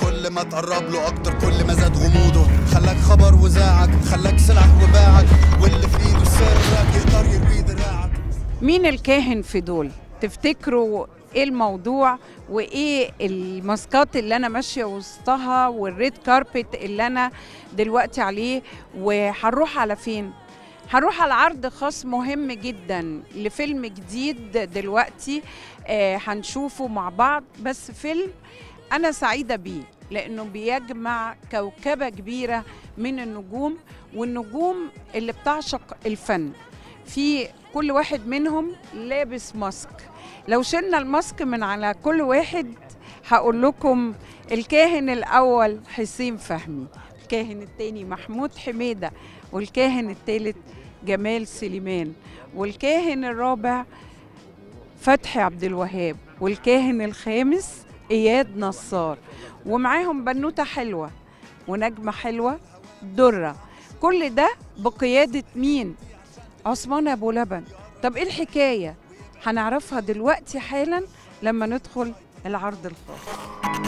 كل ما تقرب له اكتر كل ما زاد غموضه خلاك خبر وزاعك خلاك سلعة وباعك واللي في ايده سرك يقدر يروي دراعك مين الكاهن في دول تفتكروا ايه الموضوع وايه الماسكات اللي انا ماشيه وسطها والريد كاربت اللي انا دلوقتي عليه وهنروح على فين هنروح على عرض خاص مهم جدا لفيلم جديد دلوقتي آه هنشوفه مع بعض بس فيلم انا سعيده بيه لانه بيجمع كوكبه كبيره من النجوم والنجوم اللي بتعشق الفن في كل واحد منهم لابس ماسك لو شلنا الماسك من على كل واحد هقول لكم الكاهن الاول حسين فهمي الكاهن الثاني محمود حميده والكاهن الثالث جمال سليمان والكاهن الرابع فتحي عبد الوهاب والكاهن الخامس اياد نصار ومعاهم بنوته حلوه ونجمه حلوه دره كل ده بقياده مين عثمان ابو لبن طب ايه الحكايه هنعرفها دلوقتي حالا لما ندخل العرض الخاص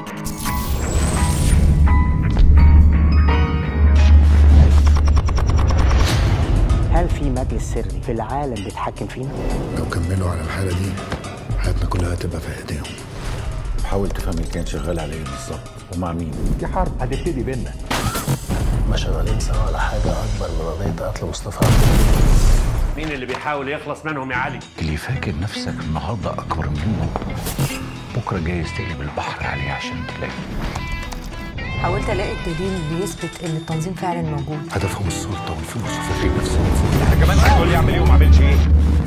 هل في مجلس سري في العالم بيتحكم فينا؟ لو كملوا على الحالة دي حياتنا كلها هتبقى في ايديهم حاول تفهم اللي كان شغال على ايه بالظبط ومع مين دي حرب هتبتدي بينا ما شغالين سوا على حاجة أكبر من قضية قتل مصطفى مين اللي بيحاول يخلص منهم يا علي اللي فاكر نفسك النهارده اكبر منه بكره جايز تقلب البحر عليه عشان تلاقي حاولت الاقي الدليل اللي يثبت ان التنظيم فعلا موجود هدفهم السلطة والفلوس وفاكرين نفسهم احنا كمان هتقول لي اعمل ايه وما اعملش ايه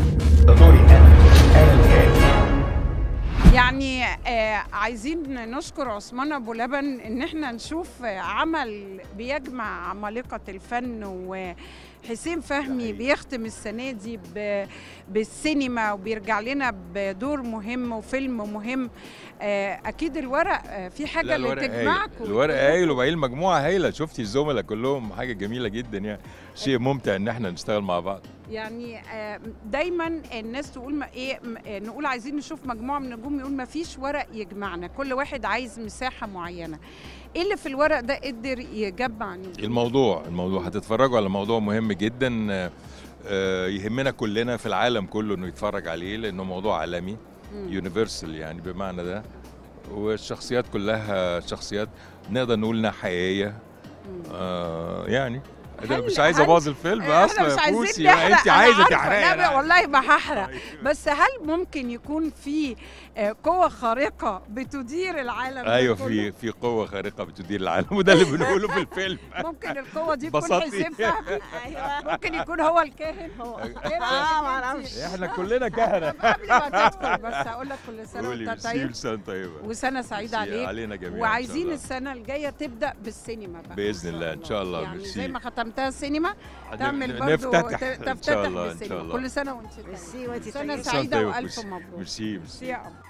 يعني آه عايزين نشكر عثمان ابو لبن ان احنا نشوف آه، عمل بيجمع عمالقه الفن وحسين فهمي بيختم السنه دي ب- بالسينما وبيرجع لنا بدور مهم وفيلم مهم آه اكيد الورق آه في حاجه لا اللي الورق هايل تجمعكم الورق هايل وبعدين المجموعه هايله شفتي الزملاء كلهم حاجه جميله جدا يعني شيء ممتع ان احنا نشتغل مع بعض يعني آه، دايما الناس تقول ما ايه م- آه، نقول عايزين نشوف مجموعه من النجوم يقول ما فيش ورق يجمعنا كل واحد عايز مساحه معينه ايه اللي في الورق ده قدر يجمع نجوم الموضوع الموضوع هتتفرجوا على موضوع مهم جدا آه، آه، يهمنا كلنا في العالم كله انه يتفرج عليه لانه موضوع عالمي يونيفرسال يعني بمعنى ده والشخصيات كلها شخصيات نقدر نقول انها حقيقيه آه يعني ده هل- مش عايز هل- ابوظ الفيلم احنا اصلا مش يا عايزين بوسي نحرق انت أنا عايزه عارفة. تحرقي لا أنا والله ما هحرق بس هل ممكن يكون في آه، قوة خارقة بتدير العالم ده ايوه كله؟ في في قوه خارقه بتدير العالم وده اللي بنقوله في الفيلم ممكن القوة دي تكون بسطتي. حسين فهمي ممكن يكون هو الكاهن هو ايه رأيك انتي؟ احنا كلنا كهنه قبل ما تدخل بس هقول لك كل سنة قولي وانت ميرسي طيب وسنه طيبه وسنه سعيده ميرسي عليك علينا جميعا إن شاء وعايزين الله. السنه الجايه تبدا بالسينما بقى باذن الله ان شاء الله يعني ميرسي زي ما ختمتها سينما هن- تعمل برضو نفتتح ت- إن شاء تفتتح الله، إن شاء بالسينما الله. كل سنه وانت ميرسي وانت سنه طيبة. سعيده طيب، والف ميرسي. مبروك ميرسي ميرسي ميرسي يا قمر.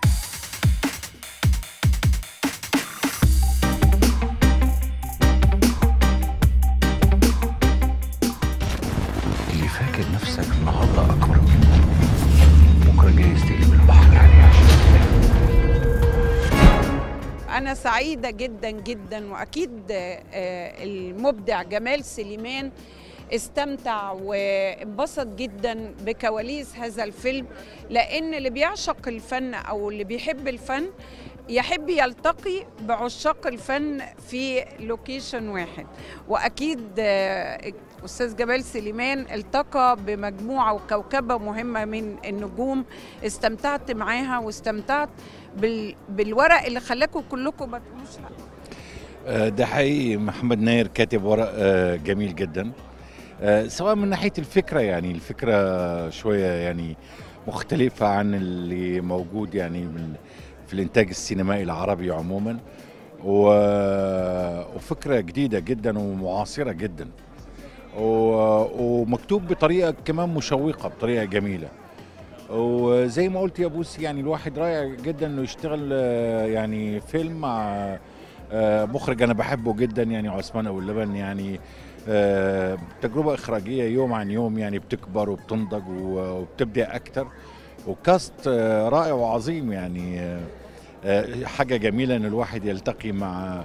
اللي فاكر نفسك النهارده اكبر منه بكره جايز تقلب البحر عليه عشان تلاقي انا سعيده جدا جدا واكيد آه، المبدع جمال سليمان استمتع وانبسط جدا بكواليس هذا الفيلم لان اللي بيعشق الفن او اللي بيحب الفن يحب يلتقي بعشاق الفن في لوكيشن واحد واكيد آه، استاذ جمال سليمان التقى بمجموعه وكوكبه مهمه من النجوم استمتعت معاها واستمتعت بال... بالورق اللي خلاكم كلكم ما تقولوش لا آه، ده حقيقي محمد ناير كاتب ورق آه، جميل جدا آه، سواء من ناحيه الفكره يعني الفكره شويه يعني مختلفه عن اللي موجود يعني من في الانتاج السينمائي العربي عموما و- وفكره جديده جدا ومعاصره جدا و- ومكتوب بطريقه كمان مشوقه بطريقه جميله وزي ما قلت يا بوسي يعني الواحد رائع جدا انه يشتغل آه، يعني فيلم مع آه، مخرج انا بحبه جدا يعني عثمان ابو اللبن يعني آه، تجربه اخراجيه يوم عن يوم يعني بتكبر وبتنضج و- وبتبدع اكتر وكاست آه، رائع وعظيم يعني آه، آه، حاجه جميله ان الواحد يلتقي مع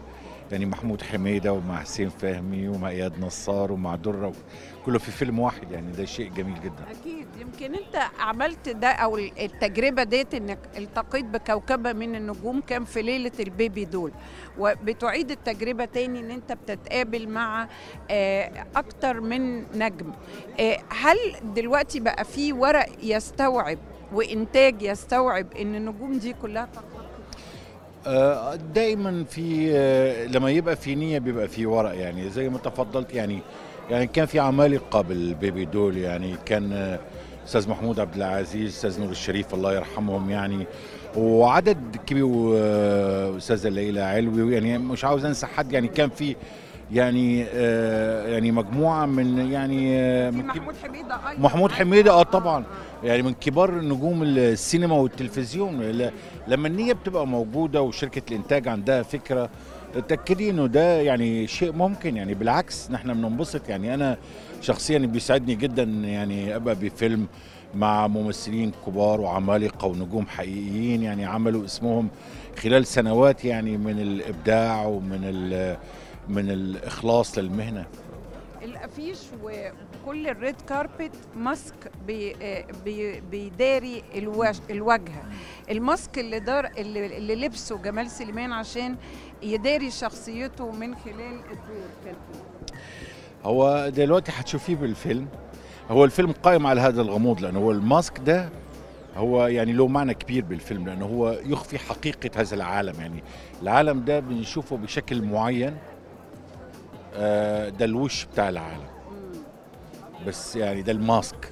يعني محمود حميده ومع حسين فهمي ومع اياد نصار ومع دره كله في فيلم واحد يعني ده شيء جميل جدا اكيد يمكن انت عملت ده او التجربه ديت انك التقيت بكوكبه من النجوم كان في ليله البيبي دول وبتعيد التجربه تاني ان انت بتتقابل مع آه، اكتر من نجم آه، هل دلوقتي بقى في ورق يستوعب وانتاج يستوعب ان النجوم دي كلها تلتقي آه، دايما في آه، لما يبقى في نيه بيبقى في ورق يعني زي ما تفضلت يعني يعني كان في عمالقه بالبيبي دول يعني كان آه، استاذ محمود عبد العزيز استاذ نور الشريف الله يرحمهم يعني وعدد كبير واستاذه ليلى علوي يعني مش عاوز انسى حد يعني كان في يعني آه، يعني مجموعه من يعني آه، في من كب- محمود حميده ايضا محمود حميده اه طبعا يعني من كبار نجوم السينما والتلفزيون ل- لما النيه بتبقى موجوده وشركه الانتاج عندها فكره تاكدي انه ده يعني شيء ممكن يعني بالعكس نحن بننبسط يعني انا شخصيا بيسعدني جدا يعني ابقى بفيلم مع ممثلين كبار وعمالقه ونجوم حقيقيين يعني عملوا اسمهم خلال سنوات يعني من الابداع ومن ال- من الاخلاص للمهنه الافيش وكل الريد كاربت ماسك بي آه، بي بيداري الوش الواجهه الماسك اللي دار اللي, اللي لبسه جمال سليمان عشان يداري شخصيته من خلال الدور كان إيه؟ هو دلوقتي هتشوفيه بالفيلم هو الفيلم قائم على هذا الغموض لانه هو الماسك ده هو يعني له معنى كبير بالفيلم لانه هو يخفي حقيقه هذا العالم يعني العالم ده بنشوفه بشكل معين آه، ده الوش بتاع العالم بس يعني ده الماسك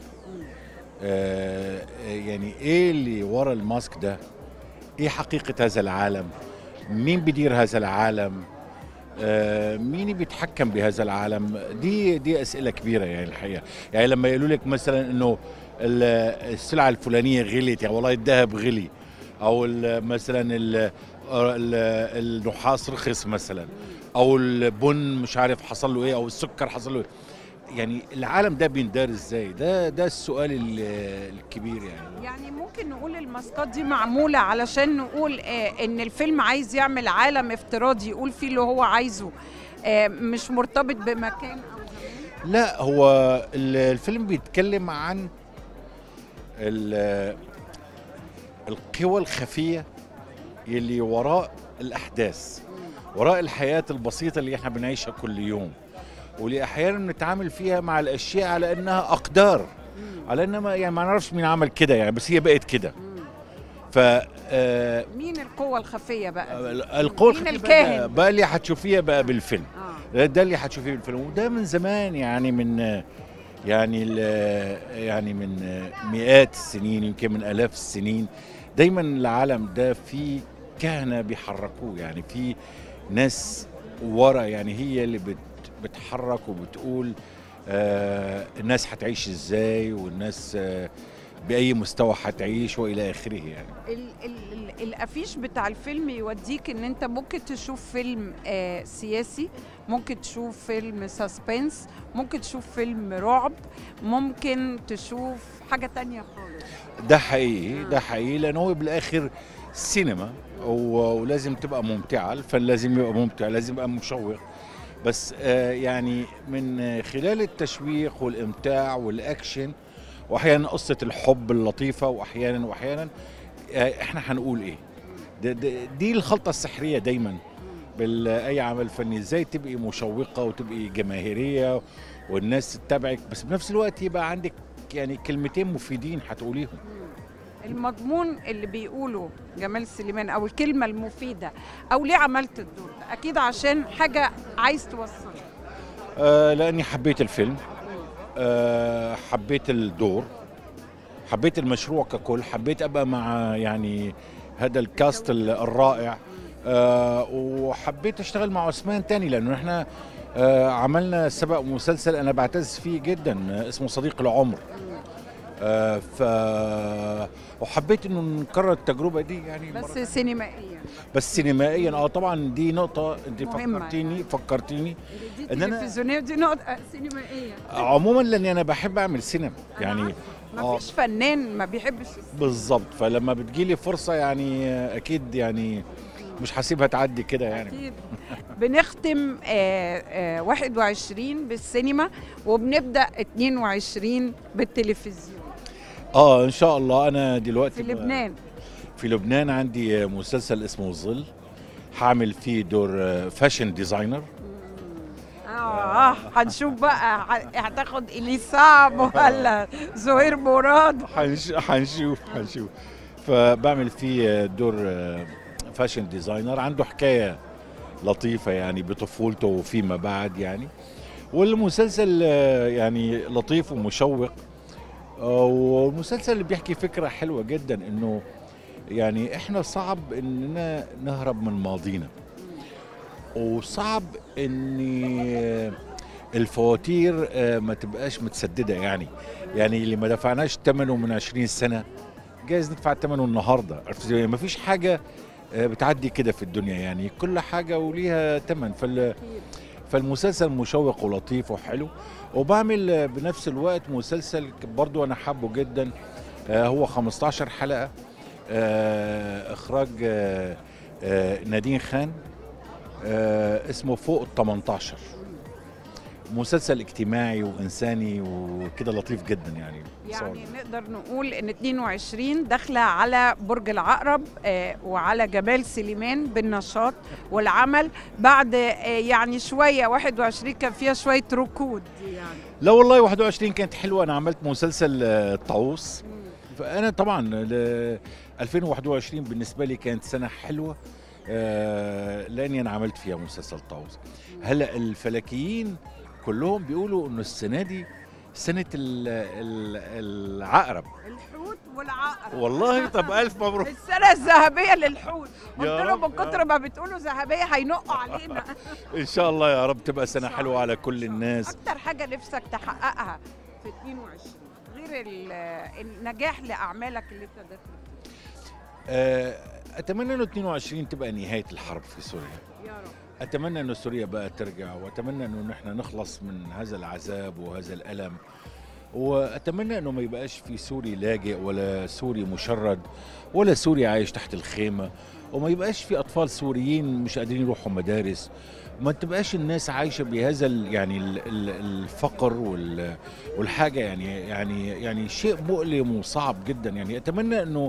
آه، يعني ايه اللي ورا الماسك ده ايه حقيقه هذا العالم مين بيدير هذا العالم آه، مين بيتحكم بهذا العالم دي دي اسئله كبيره يعني الحقيقه يعني لما يقولوا لك مثلا انه ال- السلعه الفلانيه غليت يعني والله الذهب غلي او ال- مثلا ال- ال- النحاس رخص مثلا او البن مش عارف حصل له ايه او السكر حصل له إيه. يعني العالم ده بيندار ازاي ده ده السؤال ال- الكبير يعني يعني ممكن نقول الماسكات دي معموله علشان نقول آه ان الفيلم عايز يعمل عالم افتراضي يقول فيه اللي هو عايزه آه مش مرتبط بمكان او زمان لا هو ال- الفيلم بيتكلم عن ال- القوى الخفية اللي وراء الأحداث وراء الحياة البسيطة اللي احنا بنعيشها كل يوم واللي أحيانا بنتعامل فيها مع الأشياء على إنها أقدار على إنها ما يعني ما نعرفش مين عمل كده يعني بس هي بقت كده ف آه، مين القوه الخفيه بقى دي؟ القوى مين الخفيفة الكاهن؟ ده بقى اللي هتشوفيها بقى بالفيلم آه. ده اللي هتشوفيه بالفيلم وده من زمان يعني من يعني ال- يعني من مئات السنين يمكن من آلاف السنين دايما العالم ده فيه كهنة بيحركوه يعني في ناس ورا يعني هي اللي بت بتحرك وبتقول آه الناس هتعيش ازاي والناس آه بأي مستوى هتعيش وإلى آخره يعني ال ال ال الافيش بتاع الفيلم يوديك ان انت ممكن تشوف فيلم آه سياسي ممكن تشوف فيلم ساسبنس ممكن تشوف فيلم رعب ممكن تشوف حاجة تانية خالص ده حقيقي ده حقيقي لان هو بالاخر سينما و- ولازم تبقى ممتعه الفن لازم يبقى ممتع لازم يبقى مشوق بس آه يعني من آه، خلال التشويق والامتاع والاكشن واحيانا قصه الحب اللطيفه واحيانا واحيانا آه احنا هنقول ايه ده ده دي الخلطه السحريه دايما باي عمل فني ازاي تبقي مشوقه وتبقي جماهيريه والناس تتابعك بس بنفس الوقت يبقى عندك يعني كلمتين مفيدين هتقوليهم المضمون اللي بيقوله جمال سليمان او الكلمة المفيدة او ليه عملت الدور ده اكيد عشان حاجة عايز توصلها آه لاني حبيت الفيلم آه حبيت الدور حبيت المشروع ككل حبيت ابقى مع يعني هذا الكاست ال- الرائع آه وحبيت اشتغل مع عثمان تاني لانه احنا آه عملنا سبق مسلسل انا بعتز فيه جدا آه، اسمه صديق العمر آه ف وحبيت انه نكرر التجربه دي يعني مرة بس سينمائيا بس سينمائيا اه طبعا دي نقطه انت مهمة فكرتيني فكرتيني دي إن أنا- تلفزيونية ودي نقطة سينمائية عموما لاني انا بحب اعمل سينما يعني ما فيش فنان ما بيحبش بالظبط فلما بتجيلي فرصه يعني اكيد يعني مش هسيبها تعدي كده يعني أكيد. بنختم آه، آه، 21 بالسينما وبنبدا 22 بالتلفزيون اه ان شاء الله انا دلوقتي في ب- لبنان في لبنان عندي مسلسل اسمه الظل هعمل فيه دور آه، فاشن ديزاينر اه هنشوف بقى ه- هتاخد اليسام ولا زهير مراد حنش- حنشوف حنشوف فبعمل فيه دور آه، فاشن ديزاينر عنده حكايه لطيفه يعني بطفولته وفيما بعد يعني والمسلسل آه، يعني لطيف ومشوق آه، والمسلسل اللي بيحكي فكره حلوه جدا انه يعني احنا صعب اننا نهرب من ماضينا وصعب ان الفواتير آه، ما تبقاش متسدده يعني يعني اللي ما دفعناش ثمنه من 20 سنه جايز ندفع ثمنه النهارده عرفت ازاي؟ ما فيش حاجه آه، بتعدي كده في الدنيا يعني كل حاجه وليها ثمن فال فالمسلسل مشوق ولطيف وحلو وبعمل آه، بنفس الوقت مسلسل برضو انا حابه جدا آه، هو 15 حلقه آه، اخراج آه، آه، نادين خان آه، اسمه فوق ال 18 مسلسل اجتماعي وانساني وكده لطيف جدا يعني يعني نقدر نقول ان 22 داخله على برج العقرب آه، وعلى جمال سليمان بالنشاط والعمل بعد آه، يعني شويه 21 كان فيها شويه ركود يعني لا والله 21 كانت حلوه انا عملت مسلسل آه، الطاووس فانا طبعا ل- 2021 بالنسبه لي كانت سنه حلوه آه، لاني انا عملت فيها مسلسل طاووس هلا الفلكيين كلهم بيقولوا انه السنه دي سنه ال- ال- العقرب الحوت والعقرب والله طب الف مبروك السنه الذهبيه للحوت قلت يا لهم رب، من يا كتر ما بتقولوا ذهبيه هينقوا علينا ان شاء الله يا رب تبقى سنه حلوه على كل الناس اكتر حاجه نفسك تحققها في 22 غير ال- النجاح لاعمالك اللي انت داخل فيها. آه، اتمنى انه 22 تبقى نهايه الحرب في سوريا يا رب اتمنى انه سوريا بقى ترجع واتمنى انه نحن نخلص من هذا العذاب وهذا الالم واتمنى انه ما يبقاش في سوري لاجئ ولا سوري مشرد ولا سوري عايش تحت الخيمه وما يبقاش في اطفال سوريين مش قادرين يروحوا مدارس ما تبقاش الناس عايشه بهذا ال- يعني ال- ال- الفقر وال- والحاجه يعني يعني يعني شيء مؤلم وصعب جدا يعني اتمنى انه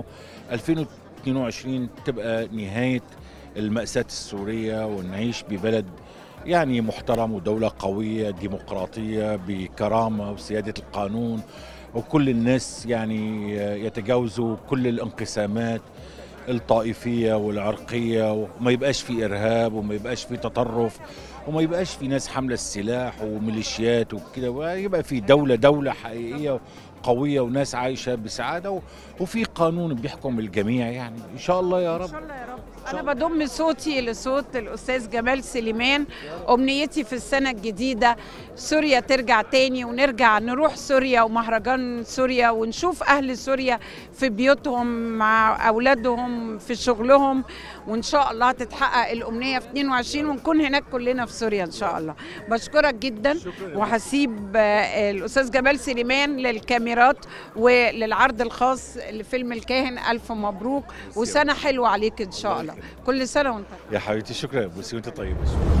2022 تبقى نهايه المأساة السورية ونعيش ببلد يعني محترم ودولة قوية ديمقراطية بكرامة وسيادة القانون وكل الناس يعني يتجاوزوا كل الانقسامات الطائفية والعرقية وما يبقاش في إرهاب وما يبقاش في تطرف وما يبقاش في ناس حاملة السلاح وميليشيات وكده ويبقى في دولة دولة حقيقية قوية وناس عايشة بسعادة و- وفي قانون بيحكم الجميع يعني إن شاء الله يا ان رب شاء الله يا رب انا بضم صوتي لصوت الاستاذ جمال سليمان امنيتي في السنه الجديده سوريا ترجع تاني ونرجع نروح سوريا ومهرجان سوريا ونشوف اهل سوريا في بيوتهم مع اولادهم في شغلهم وان شاء الله تتحقق الامنيه في 22 ونكون هناك كلنا في سوريا ان شاء الله بشكرك جدا وهسيب آه، الاستاذ جمال سليمان للكاميرات وللعرض الخاص لفيلم الكاهن الف مبروك وسنه حلوه عليك ان شاء الله كل سنه وانت يا حبيبتي شكرا بس وانت طيبة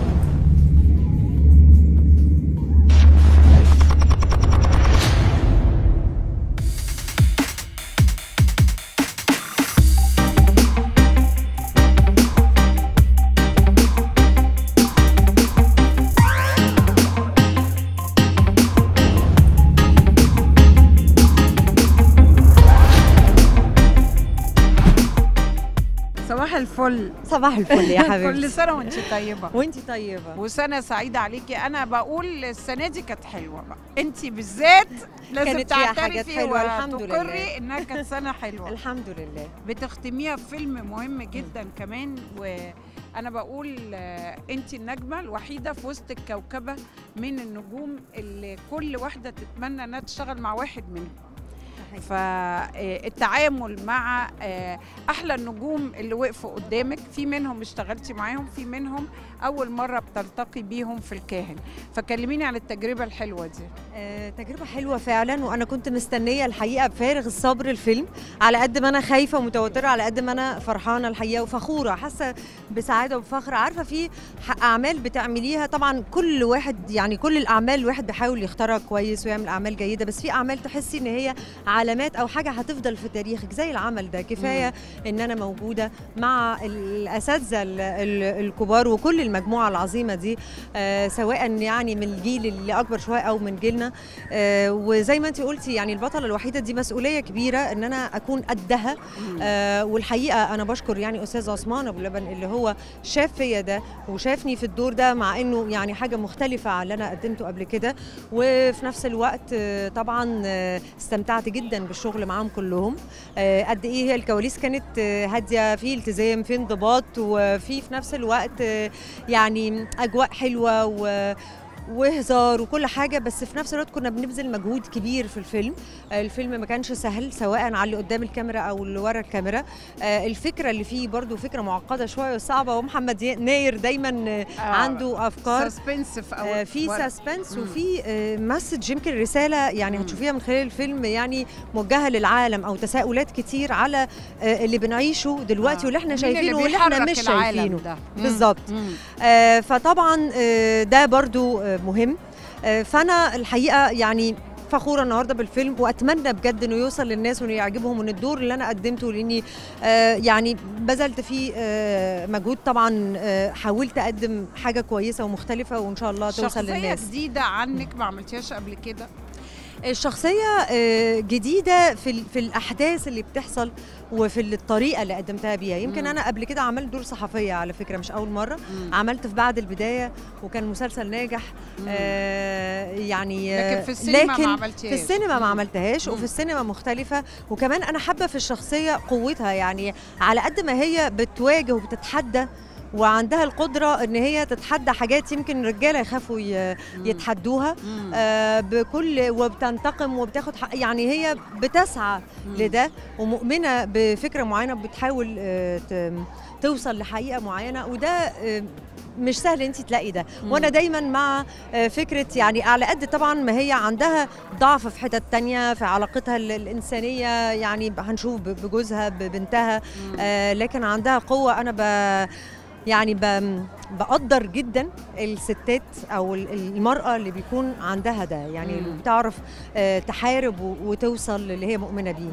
صباح الفل صباح الفل يا كل حبيبتي سنه وانت طيبه وانتي طيبه وسنه سعيده عليكي انا بقول السنه دي كانت حلوه بقى انت بالذات لازم كانت فيها تعترفي حاجات حلوة، الحمد وتقري لله. انها كانت سنه حلوه الحمد لله بتختميها بفيلم مهم جدا كمان وانا بقول آه، انت النجمه الوحيده في وسط الكوكبه من النجوم اللي كل واحده تتمنى انها تشتغل مع واحد منهم فالتعامل مع آه، احلى النجوم اللي وقفوا قدامك في منهم اشتغلتي معاهم في منهم اول مره بتلتقي بيهم في الكاهن فكلميني عن التجربه الحلوه دي آه، تجربة حلوة فعلا وأنا كنت مستنية الحقيقة بفارغ الصبر الفيلم على قد ما أنا خايفة ومتوترة على قد ما أنا فرحانة الحقيقة وفخورة حاسة بسعادة وفخر عارفة في ح- أعمال بتعمليها طبعا كل واحد يعني كل الأعمال الواحد بيحاول يختارها كويس ويعمل أعمال جيدة بس في أعمال تحسي إن هي علامات أو حاجة هتفضل في تاريخك زي العمل ده كفاية إن أنا موجودة مع الأساتذة ال- ال- الكبار وكل المجموعة العظيمة دي آه، سواء يعني من الجيل اللي اكبر شويه او من جيلنا آه، وزي ما انت قلتي يعني البطله الوحيده دي مسؤوليه كبيره ان انا اكون قدها آه، والحقيقه انا بشكر يعني استاذ عثمان ابو لبن اللي هو شاف فيا ده وشافني في الدور ده مع انه يعني حاجه مختلفه عن اللي انا قدمته قبل كده وفي نفس الوقت آه، طبعا آه، استمتعت جدا بالشغل معاهم كلهم آه، قد ايه هي الكواليس كانت آه، هاديه في التزام في انضباط وفي في نفس الوقت آه، يعني اجواء حلوه و وهزار وكل حاجه بس في نفس الوقت كنا بنبذل مجهود كبير في الفيلم آه، الفيلم ما كانش سهل سواء على اللي قدام الكاميرا او اللي ورا الكاميرا آه، الفكره اللي فيه برضو فكره معقده شويه وصعبه ومحمد ي- ناير دايما آه، آه، عنده افكار سسبنس في آه، اول في ورق. سسبنس مم. وفي آه، مسج يمكن رساله يعني مم. هتشوفيها من خلال الفيلم يعني موجهه للعالم او تساؤلات كتير على آه، اللي بنعيشه دلوقتي آه. واللي احنا مين اللي شايفينه واللي احنا بيحرك مش العالم شايفينه ده؟ مم. بالظبط مم. آه، فطبعا آه، ده برضو آه، مهم آه، فانا الحقيقه يعني فخوره النهارده بالفيلم واتمنى بجد انه يوصل للناس وانه يعجبهم وان الدور اللي انا قدمته لاني آه، يعني بذلت فيه آه، مجهود طبعا آه، حاولت اقدم حاجه كويسه ومختلفه وان شاء الله توصل شخصيه للناس جديده عنك ما عملتيهاش قبل كده الشخصية آه، جديدة في ال- في الأحداث اللي بتحصل وفي الطريقة اللي قدمتها بيها يمكن مم. أنا قبل كده عملت دور صحفية على فكرة مش أول مرة مم. عملت في بعد البداية وكان مسلسل ناجح مم. آه، يعني آه، لكن في السينما ما لكن عملتيهاش. في السينما ما مم. عملتهاش مم. وفي السينما مختلفة وكمان أنا حابة في الشخصية قوتها يعني على قد ما هي بتواجه وبتتحدى وعندها القدرة إن هي تتحدى حاجات يمكن الرجالة يخافوا ي- مم. يتحدوها مم. آه، بكل وبتنتقم وبتاخد حق يعني هي بتسعى مم. لده ومؤمنه بفكره معينه بتحاول آه، ت- توصل لحقيقه معينه وده آه، مش سهل انت تلاقي ده مم. وانا دايما مع آه، فكره يعني على قد طبعا ما هي عندها ضعف في حتت تانية في علاقتها ال- الانسانيه يعني هنشوف ب- بجوزها ببنتها مم. آه، لكن عندها قوه انا ب يعني ب- بقدر جدا الستات او ال- المراه اللي بيكون عندها ده يعني اللي مم. بتعرف آه، تحارب و- وتوصل للي هي مؤمنه بيه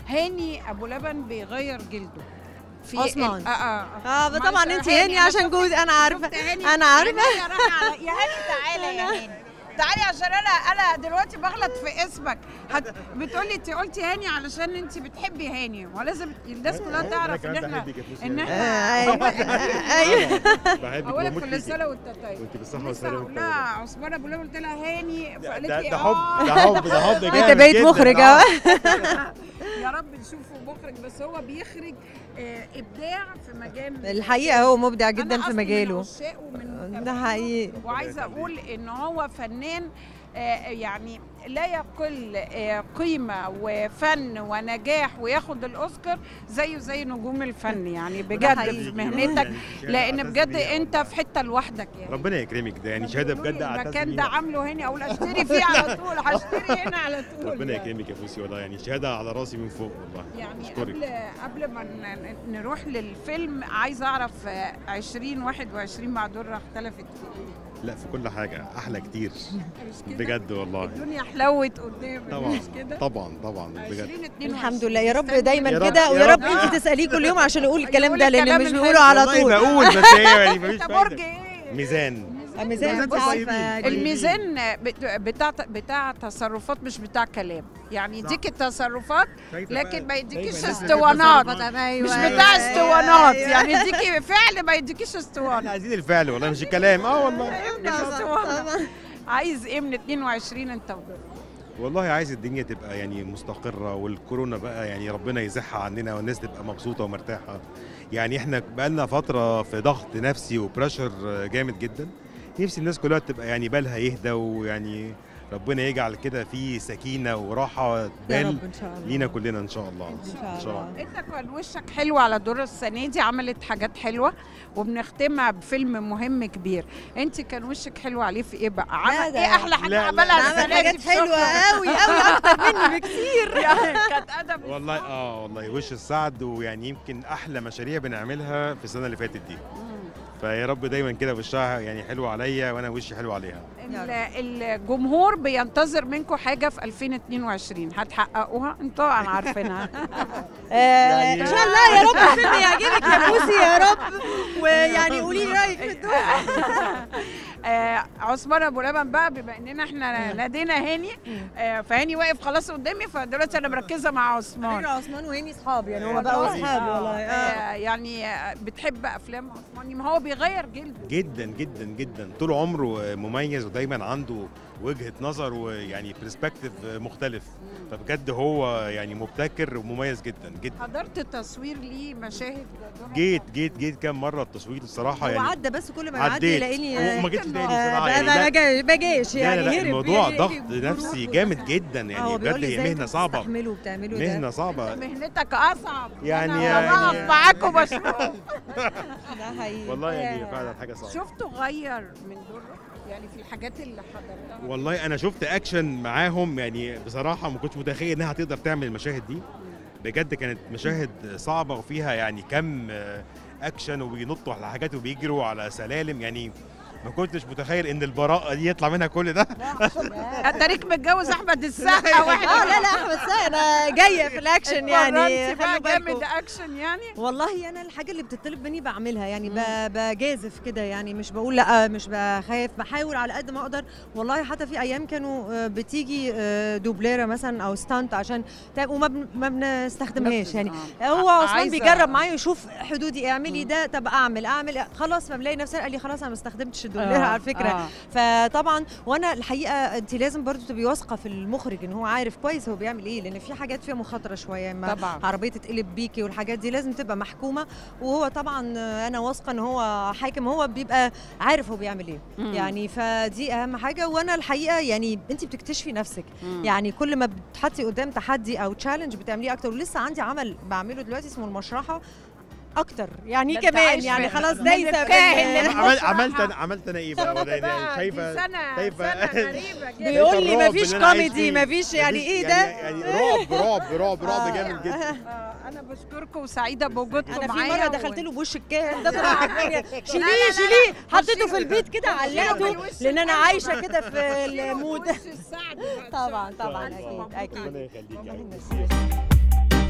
هاني ابو لبن بيغير جلده في عثمان. ال- اه اه اه معلش طبعا يا انت هاني، هاني أنا عشان شفت- جوزي انا عارفه شفت هاني انا عارفه عينيا راحة على- يا هاني تعالى يا هاني تعالي عشان انا انا دلوقتي بغلط في اسمك هت... بتقولي انت قلتي هاني علشان انت بتحبي هاني ولازم الناس كلها تعرف ان احنا ان آه، احنا ايوه ايوه بحبك اولا وبموت كل فيكي سنه وانت طيب وانت بالصحة لسه والسلامة هقول لها عثمان ابو لبن قلت لها هاني فقالت ده لي ده آه. حب ده حب ده حب انت جامد بقيت جداً. مخرج آه. اه يا رب نشوفه مخرج بس هو بيخرج آه، ابداع في مجال الحقيقه هو مبدع أنا جدا في أصلي من مجاله عشاقه ومن ده حقيقي وعايزه اقول ان هو فنان آه، يعني لا يقل آه، قيمه وفن ونجاح وياخد الاوسكار زيه زي نجوم الفن يعني بجد حقيقي. في مهنتك لان بجد انت في حته لوحدك يعني ربنا يكرمك ده يعني شهاده بيقولوا بجد لي اعتز المكان ده بيها. عامله هاني اقول اشتري فيه على طول هشتري هنا على طول ربنا يعني. يكرمك يا فوسي والله يعني شهاده على راسي من فوق والله يعني اشكرك قبل قبل ما ن- ن- نروح للفيلم عايزه اعرف آه، 2021 مع دره اختلفت في ايه؟ لا في كل حاجه احلى كتير مش كده؟ بجد والله الدنيا حلوت قدامك طبعا مش كده؟ طبعا طبعا بجد 2022 الحمد لله يا رب استني. دايما يا رب- كده يا ويا رب رب. انت تساليه كل يوم عشان يقول الكلام يقول ده لان الكلام مش الحلو. بنقوله على والله طول بقول بس هي يعني مفيش انت فايدة. برج ايه؟ ميزان ميزان بس انت طيبين. عارفه الميزان بت- بتاع بتاع تصرفات مش بتاع كلام يعني يديك التصرفات لكن ما يديكيش دايماً الناس اسطوانات ايوه مش أيوة، بتاع أيوة، اسطوانات أيوة. يعني يديكي فعل ما يديكيش اسطوانه احنا عايزين الفعل والله مش الكلام اه والله مش اسطوانه عايز ايه من 22 انت وجوزك؟ والله عايز الدنيا تبقى يعني مستقرة والكورونا بقى يعني ربنا يزحها عننا والناس تبقى مبسوطة ومرتاحة يعني احنا بقالنا فترة في ضغط نفسي وبريشر جامد جدا نفسي الناس كلها تبقى يعني بالها يهدى ويعني ربنا يجعل كده في سكينه وراحه يا بال رب ان شاء الله لينا كلنا ان شاء الله ان شاء الله انت كان وشك حلو على دور السنه دي عملت حاجات حلوه وبنختمها بفيلم مهم كبير انت كان وشك حلو عليه في ايه بقى عمل ده- ايه احلى حاجه لا، لا، عملها عمل السنه دي حاجات في حلوه شغله؟ قوي قوي اكتر مني بكتير يعني كانت ادب والله اه والله وش السعد ويعني يمكن احلى مشاريع بنعملها في السنه اللي فاتت دي فيا رب دايما كده وشها يعني حلو عليا وانا وشي حلو عليها ال- الجمهور بينتظر منكم حاجه في 2022 هتحققوها انتوا طبعا عارفينها آه، ان شاء الله يا رب الفيلم يعجبك يا بوسي يا رب ويعني قولي لي رايك في الدور آه، عثمان ابو لبن بقى بما اننا احنا نادينا هاني آه، فهاني واقف خلاص قدامي فدلوقتي انا مركزه مع عثمان فكرة عثمان وهاني صحاب يعني هما بقوا اصحاب والله آه. آه، يعني آه، بتحب افلام عثمان ما هو بيغير جلده جدا جدا جدا طول عمره مميز ودايما عنده وجهه نظر ويعني برسبكتيف مختلف فبجد هو يعني مبتكر ومميز جدا جدا حضرت تصوير ليه مشاهد دورها جيت جيت جيت كام مره التصوير الصراحه هو يعني عدى بس كل ما يعدي عديت يلاقيني وما جيتش تاني آه، بصراحه بقى يعني ما لا- جاي- ما جاش لا يعني لا لا هرب الموضوع يلاقي ضغط الجمهور نفسي جامد جدا يعني هو بيقول بجد لي هي ازاي مهنه صعبه بتستحملوا وبتعملوا ده مهنه صعبه مهنتك اصعب يعني- أنا يعني- بقف معاكم بشوف ده حقيقي والله يعني فعلا حاجه صعبه شفته غير من دوره يعني في الحاجات اللي حضرتها والله انا شفت اكشن معاهم يعني بصراحه ما كنتش متخيل انها هتقدر تعمل المشاهد دي بجد كانت مشاهد صعبه وفيها يعني كم آه، اكشن وبينطوا على حاجات وبيجروا على سلالم يعني ما كنتش متخيل ان البراءه دي يطلع منها كل ده اتاريك متجوز احمد السقا واحد اه لا لا احمد سقا انا جايه في الاكشن يعني اتمرنتي بقى خلوا جامد بالكم اكشن يعني والله انا الحاجه اللي بتطلب مني بعملها يعني ب- بجازف كده يعني مش بقول لا مش بخاف بحاول على قد ما اقدر والله حتى في ايام كانوا آه، بتيجي آه، دوبليره مثلا او ستانت عشان تعمل وما بن- ما بنستخدمهاش يعني هو عثمان عايزة- بيجرب معايا يشوف حدودي اعملي ده طب اعمل اعمل خلاص ما بلاقي نفسي قال لي خلاص انا ما استخدمتش الدوبليره على فكره آه. فطبعا وانا الحقيقه انت لازم برضو تبقي واثقه في المخرج ان هو عارف كويس هو بيعمل ايه لان في حاجات فيها مخاطره شويه ما طبعا. عربيه تتقلب بيكي والحاجات دي لازم تبقى محكومه وهو طبعا انا واثقه ان هو حاكم هو بيبقى عارف هو بيعمل ايه مم. يعني فدي اهم حاجه وانا الحقيقه يعني انت بتكتشفي نفسك مم. يعني كل ما بتحطي قدام تحدي او تشالنج بتعمليه اكتر ولسه عندي عمل بعمله دلوقتي اسمه المشرحه اكتر يعني ده أنت كمان عايش يعني في- خلاص من دايسه الكاهن بال- عملت عملت انا عملت انا ايه بقى ولا يعني بقى شايفه دي سنة شايفة- سنة غريبة جدا بيقول لي الرعب مفيش اللي أنا عايش كوميدي فيه. مفيش يعني مفيش- ايه ده يعني رعب رعب رعب رعب آه. جامد جدا آه، انا بشكركم وسعيده بوجودكم انا في معايا مره و- دخلت له بوش الكاهن ده طلع عمال لا، شيليه لا، شيليه لا. حطيته في البيت كده علقته بالوش لان انا الحلو عايشه كده في المود وش السعد بقى. طبعا طبعا ألف اكيد مبروك اكيد ربنا يخليك يا اللهم عيني. يسلمك.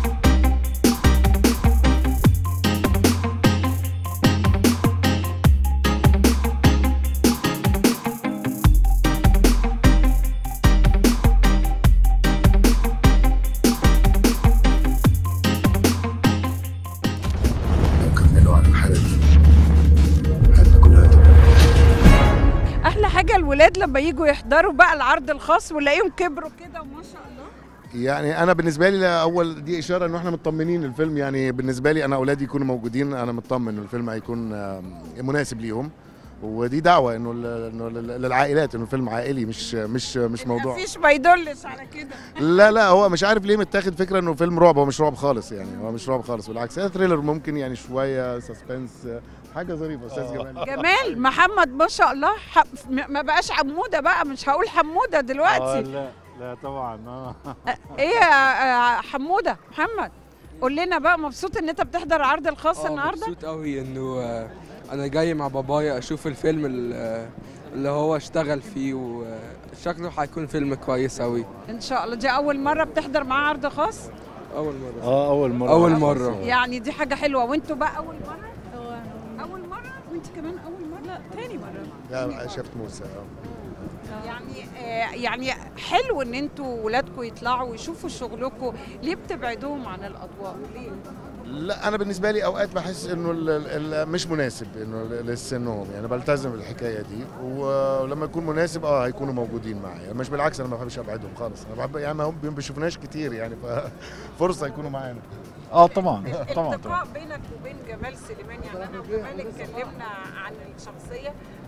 لو كملوا على الحالة دي حياتنا كلها هتبقى احلى حاجه الولاد لما يجوا يحضروا بقى العرض الخاص ونلاقيهم كبروا كده وما شاء الله يعني انا بالنسبه لي لا، اول دي اشاره ان احنا مطمنين الفيلم يعني بالنسبه لي انا اولادي يكونوا موجودين انا مطمن إن الفيلم هيكون آم، مناسب ليهم ودي دعوه انه ل- انه لل- للعائلات انه الفيلم عائلي مش مش مش موضوع مفيش ما يدلش على كده لا لا هو مش عارف ليه متاخد فكره انه فيلم رعب هو مش رعب خالص يعني هو مش رعب خالص بالعكس هي ثريلر ممكن يعني شويه سسبنس حاجه ظريفه استاذ جمال جمال محمد ما شاء الله ح... م- ما بقاش عموده بقى مش هقول حموده دلوقتي لا لا طبعا اه ايه يا آه، حموده محمد قول لنا بقى مبسوط ان انت بتحضر عرض الخاص النهارده مبسوط قوي انه آه، انا جاي مع بابايا اشوف الفيلم ال- آه، اللي هو اشتغل فيه وشكله هيكون فيلم كويس قوي ان شاء الله دي اول مره بتحضر معاه عرض خاص اول مره اه اول مره اول مره يعني دي حاجه حلوه وانتوا بقى اول مره اول مره وانت كمان اول مره لا تاني مره لا شفت موسى آه. يعني آه يعني حلو ان انتوا ولادكم يطلعوا ويشوفوا شغلكم ليه بتبعدوهم عن الاضواء ليه لا انا بالنسبه لي اوقات بحس انه ال- ال- ال- مش مناسب انه ل- لسنهم يعني بلتزم بالحكايه دي ولما يكون مناسب اه هيكونوا موجودين معايا مش بالعكس انا ما بحبش ابعدهم خالص انا بحب يعني ما هم ما بيشوفوناش كتير يعني ففرصه يكونوا معانا اه طبعا طبعا طبعا التقاء بينك وبين جمال سليمان يعني انا وجمال اتكلمنا عن الشخصيه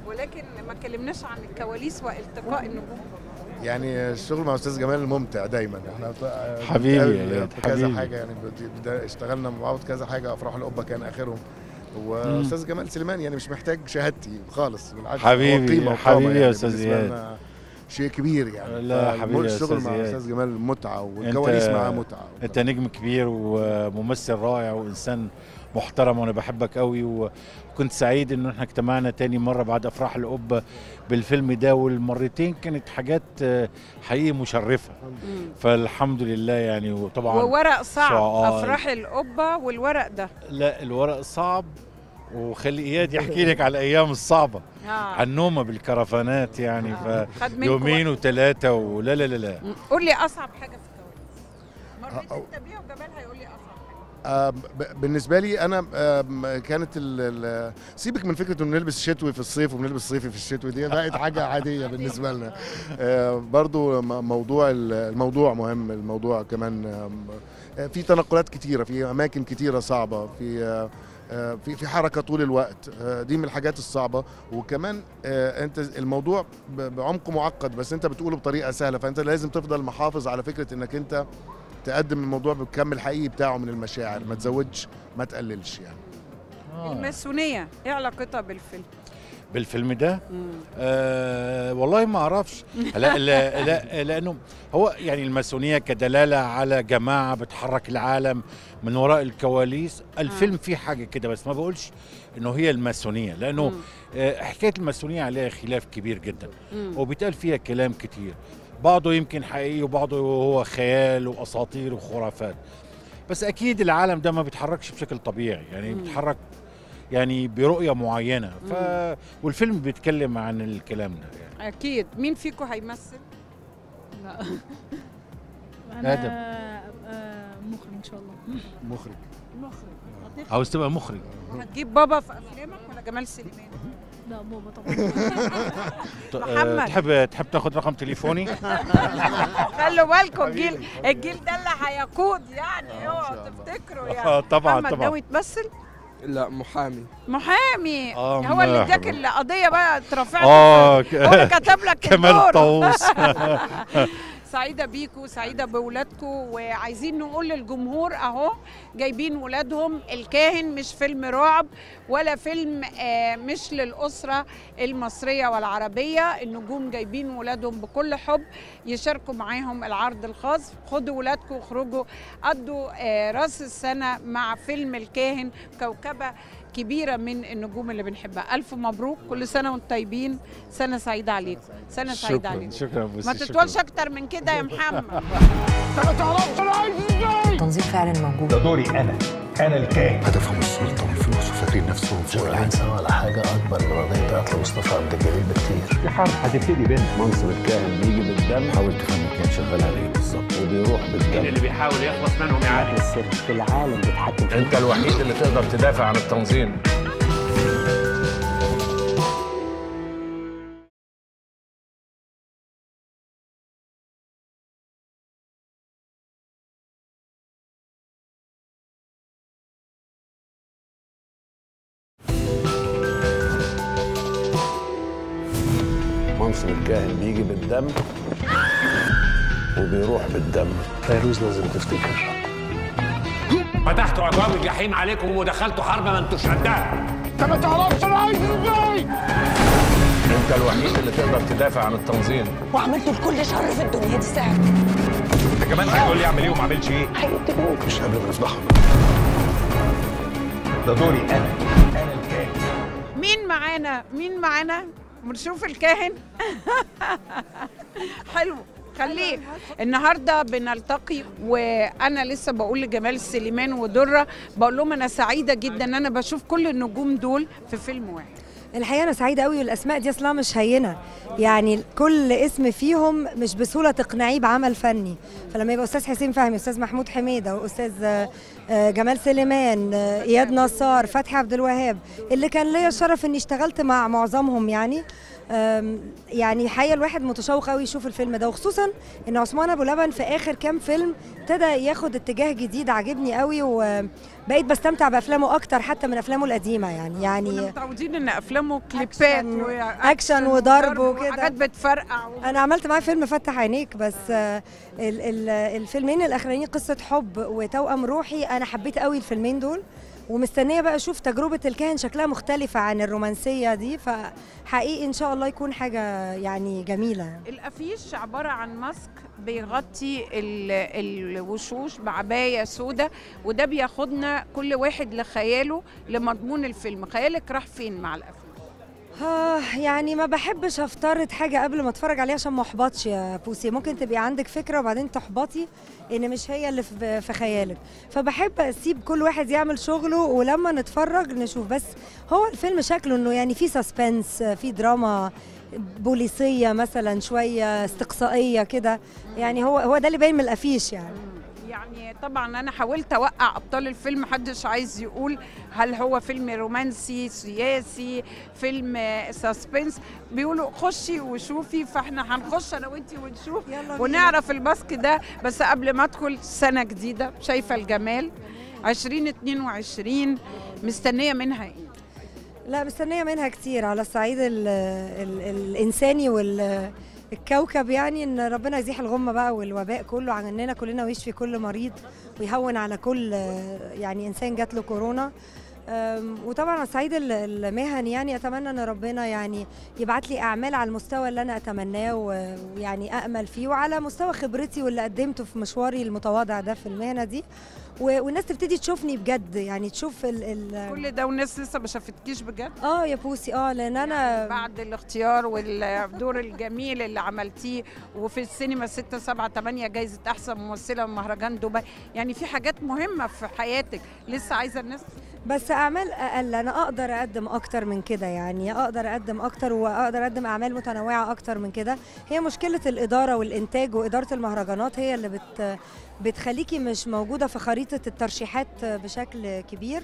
ولكن ما اتكلمناش عن الكواليس والتقاء النجوم يعني الشغل مع استاذ جمال ممتع دايما احنا بت- حبيبي يا بنتقابل إياد، في كذا حبيبي. حاجه يعني بت- بدا- اشتغلنا مع بعض كذا حاجه افراح القبه كان اخرهم واستاذ جمال سليمان يعني مش محتاج شهادتي خالص بالعكس هو حبيبي، قيمة وقامة حبيبي يا يعني أستاذ بالنسبة إياد. لنا شيء كبير يعني لا فالم- حبيبي يا الشغل أستاذ مع إياد. استاذ جمال متعه والكواليس معاه متعه انت نجم كبير وممثل رائع وانسان محترم وانا بحبك قوي وكنت سعيد ان احنا اجتمعنا تاني مره بعد افراح القبه بالفيلم ده والمرتين كانت حاجات آه، حقيقي مشرفه فالحمد لله يعني وطبعا وورق صعب شعار. افراح القبه والورق ده لا الورق صعب وخلي اياد يحكي لك على الايام الصعبه آه. عن نومه بالكرفانات يعني خد ف منكم يومين وثلاثه ولا لا لا لا قول لي اصعب حاجه في الكواليس مريت انت بيها وجمال هيقول لي اصعب آه، ب- بالنسبه لي انا آم، كانت ال- ال- سيبك من فكره انه نلبس شتوي في الصيف وبنلبس صيفي في الشتوي دي بقت حاجه عاديه بالنسبه لنا آه، برضو م- موضوع ال- الموضوع مهم الموضوع كمان آم، آه، في تنقلات كتيره في اماكن كتيره صعبه في آه، آه، في في حركه طول الوقت آه، دي من الحاجات الصعبه وكمان آه، انت الموضوع ب- بعمق معقد بس انت بتقوله بطريقه سهله فانت لازم تفضل محافظ على فكره انك انت تقدم الموضوع بالكم الحقيقي بتاعه من المشاعر ما تزودش ما تقللش يعني الماسونيه ايه علاقتها بالفيلم بالفيلم ده آه والله ما اعرفش لا لا لا لانه هو يعني الماسونيه كدلاله على جماعه بتحرك العالم من وراء الكواليس الفيلم فيه حاجه كده بس ما بقولش انه هي الماسونيه لانه آه حكايه الماسونيه عليها خلاف كبير جدا مم. وبيتقال فيها كلام كتير بعضه يمكن حقيقي وبعضه هو خيال واساطير وخرافات بس اكيد العالم ده ما بيتحركش بشكل طبيعي يعني مم. بيتحرك يعني برؤيه معينه ف مم. والفيلم بيتكلم عن الكلام ده يعني اكيد مين فيكم هيمثل لا آدم. انا آه، مخرج ان شاء الله مخرج مخرج عاوز تبقى مخرج هتجيب بابا في افلامك ولا جمال سليمان لا بابا طبعا ت- آه، محمد. تحب تحب تاخد رقم تليفوني خلوا بالكم الجيل الجيل ده اللي هيقود يعني اوعوا تفتكروا يعني آه، طبعاً، محمد طبعاً. ناوي تمثل لا محامي محامي آه، هو اللي مرحبا. اداك القضيه بقى اترفعت اه ك- هو اللي كتب لك كمال الدور. طاووس سعيده بيكو سعيده بولادكم وعايزين نقول للجمهور اهو جايبين ولادهم الكاهن مش فيلم رعب ولا فيلم آه مش للاسره المصريه والعربيه النجوم جايبين ولادهم بكل حب يشاركوا معاهم العرض الخاص خدوا ولادكم وخرجوا قضوا آه راس السنه مع فيلم الكاهن كوكبه كبيرة من النجوم اللي بنحبها ألف مبروك كل سنة وانتم طيبين سنة سعيدة عليكم سنة سعيدة شكراً، عليكم شكراً بوسي، ما شكراً. تطولش أكتر من كده يا محمد التنظيم فعلا موجود ده دوري انا انا الكاهن هدفهم السلطه والفلوس وفاكرين نفسهم شغالين سوا على حاجه اكبر من قضيه قتل مصطفى عبد الجليل بكتير في حرب هتبتدي بينا منصب الكاهن بيجي بالدم حاول تفهم كان شغال على ايه بالظبط وبيروح بالدم مين اللي بيحاول يخلص منهم يا علي السر في العالم بيتحكم فيه انت الوحيد اللي تقدر تدافع عن التنظيم منصب الكاهن بيجي بالدم وبيروح بالدم فيروز لازم تفتكر فتحتوا ابواب الجحيم عليكم ودخلتوا حرب ما انتوش قدها انت ما تعرفش انا عايز ازاي انت الوحيد اللي تقدر تدافع عن التنظيم وعملت لكل شر في الدنيا دي سعر انت كمان هتقول لي اعمل ايه وما اعملش ايه هيقتلوك مش قبل ما نفضحهم ده دوري انا انا الكاهن مين معانا مين معانا بنشوف الكاهن حلو خليه النهارده بنلتقي وانا لسه بقول لجمال سليمان ودره بقول لهم انا سعيده جدا ان انا بشوف كل النجوم دول في فيلم واحد الحقيقه انا سعيده قوي والاسماء دي اصلا مش هينه يعني كل اسم فيهم مش بسهوله تقنعيه بعمل فني فلما يبقى استاذ حسين فهمي استاذ محمود حميده واستاذ آه، آه، جمال سليمان آه، اياد نصار فتحي عبد الوهاب اللي كان ليا الشرف اني اشتغلت مع معظمهم يعني أم، يعني حقيقة الواحد متشوق قوي يشوف الفيلم ده وخصوصا ان عثمان ابو لبن في اخر كام فيلم ابتدى ياخد اتجاه جديد عاجبني قوي وبقيت بستمتع بافلامه اكتر حتى من افلامه القديمه يعني يعني متعودين ان افلامه كليبات أكشن- وأكشن اكشن وضرب وكده وحاجات بتفرقع و... انا عملت معاه فيلم فتح عينيك بس آه، ال- ال- الفيلمين الاخرانيين قصه حب وتوأم روحي انا حبيت قوي الفيلمين دول ومستنيه بقى اشوف تجربه الكاهن شكلها مختلفه عن الرومانسيه دي فحقيقي ان شاء الله يكون حاجه يعني جميله الافيش عباره عن ماسك بيغطي ال- الوشوش بعبايه سودة وده بياخدنا كل واحد لخياله لمضمون الفيلم خيالك راح فين مع الافيش آه يعني ما بحبش افترض حاجة قبل ما اتفرج عليها عشان ما احبطش يا بوسي ممكن تبقي عندك فكرة وبعدين تحبطي ان مش هي اللي في في خيالك فبحب اسيب كل واحد يعمل شغله ولما نتفرج نشوف بس هو الفيلم شكله انه يعني في سسبنس في دراما بوليسية مثلا شوية استقصائية كده يعني هو هو ده اللي باين من الافيش يعني يعني طبعا انا حاولت اوقع ابطال الفيلم محدش عايز يقول هل هو فيلم رومانسي سياسي فيلم سسبنس بيقولوا خشي وشوفي فاحنا هنخش انا وانتي ونشوف بينا. ونعرف الماسك ده بس قبل ما ادخل سنه جديده شايفه الجمال 2022 مستنيه منها ايه لا مستنية منها كتير على الصعيد ال ال الإنساني والكوكب يعني إن ربنا يزيح الغمة بقى والوباء كله عننا كلنا ويشفي كل مريض ويهون على كل آه، يعني إنسان جات له كورونا أم، وطبعا على الصعيد ال- المهني يعني اتمنى ان ربنا يعني يبعت لي اعمال على المستوى اللي انا اتمناه و- ويعني امل فيه وعلى مستوى خبرتي واللي قدمته في مشواري المتواضع ده في المهنه دي و- والناس تبتدي تشوفني بجد يعني تشوف ال ال كل ده والناس لسه ما شافتكيش بجد اه يا بوسي اه لان انا بعد الاختيار والدور الجميل اللي عملتيه وفي السينما 6 7 8 جايزه احسن ممثله من مهرجان دبي يعني في حاجات مهمه في حياتك لسه عايزه الناس بس اعمال اقل انا اقدر اقدم اكتر من كده يعني اقدر اقدم اكتر واقدر اقدم اعمال متنوعه اكتر من كده هي مشكله الاداره والانتاج واداره المهرجانات هي اللي بت بتخليكي مش موجوده في خريطه الترشيحات بشكل كبير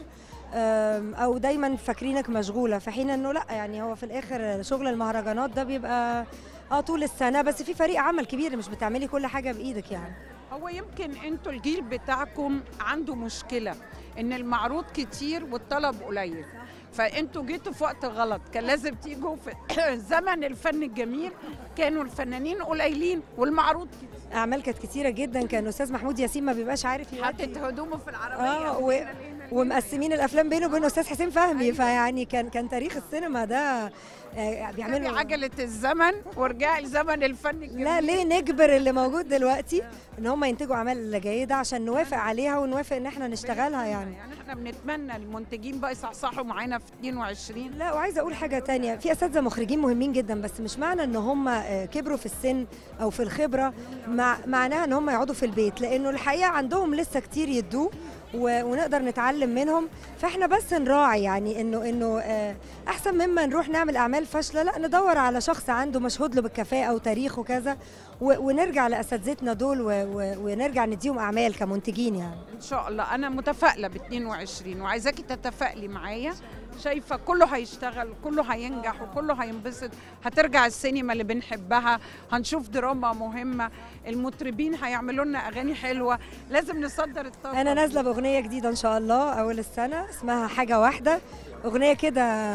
أم، او دايما فاكرينك مشغوله في حين انه لا يعني هو في الاخر شغل المهرجانات ده بيبقى اه طول السنه بس في فريق عمل كبير مش بتعملي كل حاجه بايدك يعني هو يمكن انتوا الجيل بتاعكم عنده مشكله ان المعروض كتير والطلب قليل فانتوا جيتوا في وقت غلط كان لازم تيجوا في زمن الفن الجميل كانوا الفنانين قليلين والمعروض كتير اعمال كانت كتيره جدا كان استاذ محمود ياسين ما بيبقاش عارف يودي حاطط هدومه في العربيه اه و... ومقسمين الافلام بينه وبين استاذ حسين فهمي أيوة. فيعني كان كان تاريخ السينما ده آه، بيعملوا عجله الزمن وارجعي لزمن الفن الجميل لا ليه نجبر اللي موجود دلوقتي ان هم ينتجوا اعمال جيده عشان نوافق عليها ونوافق ان احنا نشتغلها يعني يعني احنا بنتمنى المنتجين بقى يصحصحوا معانا في 22 لا وعايزه اقول حاجه تانية في اساتذه مخرجين مهمين جدا بس مش معنى ان هم آه، كبروا في السن او في الخبره مع معناها ان هم يقعدوا في البيت لانه الحقيقه عندهم لسه كتير يدوه و- ونقدر نتعلم منهم فاحنا بس نراعي يعني انه انه آه، احسن مما نروح نعمل اعمال فاشله لا ندور على شخص عنده مشهود له بالكفاءه وتاريخ وكذا و- ونرجع لاساتذتنا دول و- و- ونرجع نديهم اعمال كمنتجين يعني ان شاء الله انا متفائله ب 22 وعايزاكي تتفائلي معايا شايفه كله هيشتغل كله هينجح وكله هينبسط هترجع السينما اللي بنحبها هنشوف دراما مهمه المطربين هيعملوا لنا اغاني حلوه لازم نصدر الطاقه انا نازله باغنيه جديده ان شاء الله اول السنه اسمها حاجه واحده اغنيه كده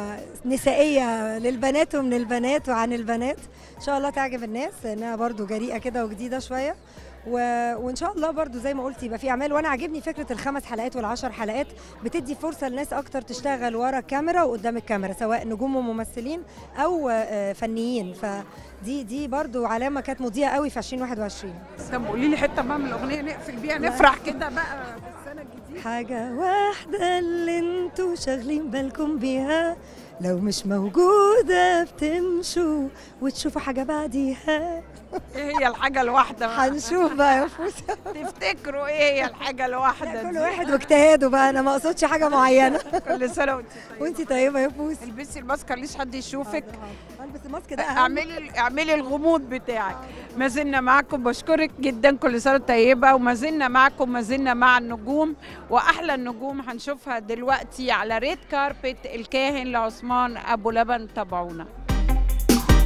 نسائيه للبنات ومن البنات وعن البنات ان شاء الله تعجب الناس انها برضو جريئه كده وجديده شويه و... وان شاء الله برضو زي ما قلت يبقى في اعمال وانا عاجبني فكره الخمس حلقات والعشر حلقات بتدي فرصه لناس اكتر تشتغل ورا الكاميرا وقدام الكاميرا سواء نجوم وممثلين او آه، فنيين فدي دي برضو علامه كانت مضيئه قوي في 2021 طب قولي لي حته بقى من الاغنيه نقفل بيها نفرح كده بقى بالسنه الجديده حاجة واحدة اللي انتوا شاغلين بالكم بيها لو مش موجودة بتمشوا وتشوفوا حاجة بعديها ايه هي الحاجه الواحده بقى؟ هنشوف بقى يا فوسة تفتكروا ايه هي الحاجه الواحده كل دي؟ واحد واجتهاده بقى انا ما اقصدش حاجة معينة كل سنه وانت طيبه وانتي طيبة يا فوسة البسي الماسك ليش حد يشوفك البس الماسك ده أهم. اعملي اعملي الغموض بتاعك ما زلنا معكم بشكرك جدا كل سنه طيبه وما زلنا معكم ما زلنا مع النجوم واحلى النجوم هنشوفها دلوقتي على ريد كاربت الكاهن لعثمان ابو لبن تابعونا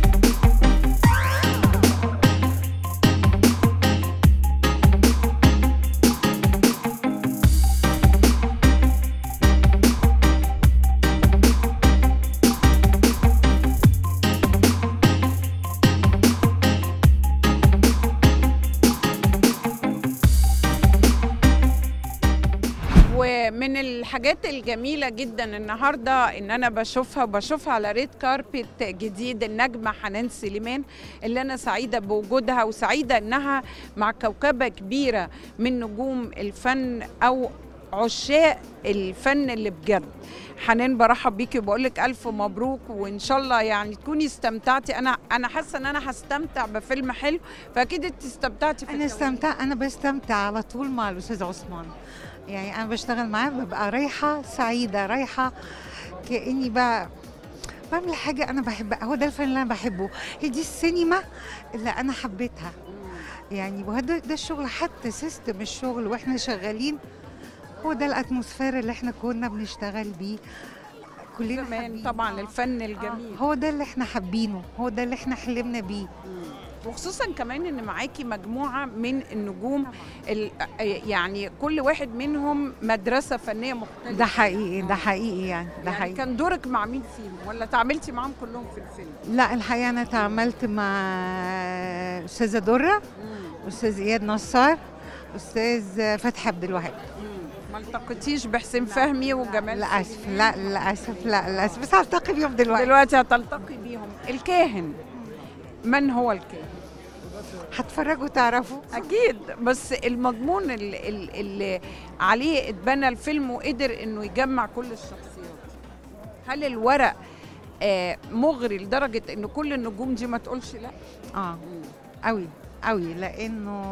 الحاجات الجميلة جدا النهاردة إن أنا بشوفها وبشوفها على ريد كاربت جديد النجمة حنان سليمان اللي أنا سعيدة بوجودها وسعيدة إنها مع كوكبة كبيرة من نجوم الفن أو عشاق الفن اللي بجد حنان برحب بيكي وبقول لك الف مبروك وان شاء الله يعني تكوني استمتعتي انا انا حاسه ان انا هستمتع بفيلم حلو فاكيد انت استمتعتي في انا استمتع انا بستمتع على طول مع الاستاذ عثمان يعني انا بشتغل معاه ببقى رايحه سعيده رايحه كاني بقى بعمل حاجه انا بحبها هو ده الفن اللي انا بحبه هي دي السينما اللي انا حبيتها يعني وهذا ده الشغل حتى سيستم الشغل واحنا شغالين هو ده الاتموسفير اللي احنا كنا بنشتغل بيه كلنا زمان طبعا الفن الجميل هو ده اللي احنا حابينه هو ده اللي احنا حلمنا بيه وخصوصا كمان ان معاكي مجموعه من النجوم ال- يعني كل واحد منهم مدرسه فنيه مختلفه ده حقيقي ده حقيقي يعني ده يعني حقيقي كان دورك مع مين فيهم ولا تعاملتي معاهم كلهم في الفيلم لا الحقيقه انا تعاملت مع استاذه دره استاذ اياد نصار استاذ فتحي عبد الوهاب ما التقيتيش بحسين فهمي وجمال للاسف لا للاسف لا للاسف بس هلتقي بيهم دلوقتي دلوقتي هتلتقي بيهم الكاهن من هو الكاهن هتفرجوا تعرفوا اكيد بس المضمون اللي, اللي عليه اتبنى الفيلم وقدر انه يجمع كل الشخصيات هل الورق آه مغري لدرجه ان كل النجوم دي ما تقولش لا اه قوي قوي لانه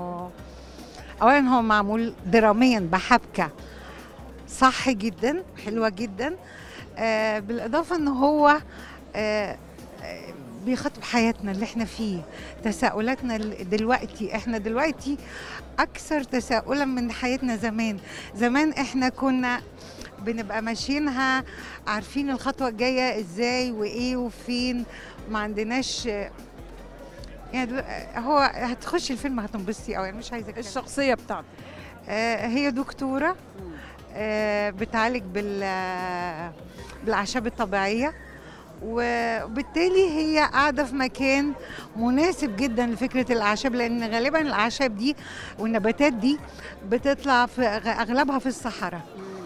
اولا هو معمول دراميا بحبكه صح جدا حلوه جدا آه بالاضافه ان هو آه آه، بيخاطب حياتنا اللي احنا فيه تساؤلاتنا ال- دلوقتي احنا دلوقتي اكثر تساؤلا من حياتنا زمان زمان احنا كنا بنبقى ماشيينها عارفين الخطوه الجايه ازاي وايه وفين ما عندناش يعني دل- هو هتخشي الفيلم هتنبسطي قوي انا مش عايزه أتكلم. الشخصيه بتاعتك آه هي دكتوره آه بتعالج بال بالاعشاب الطبيعيه وبالتالي هي قاعده في مكان مناسب جدا لفكره الاعشاب لان غالبا الاعشاب دي والنباتات دي بتطلع في أغ- اغلبها في الصحراء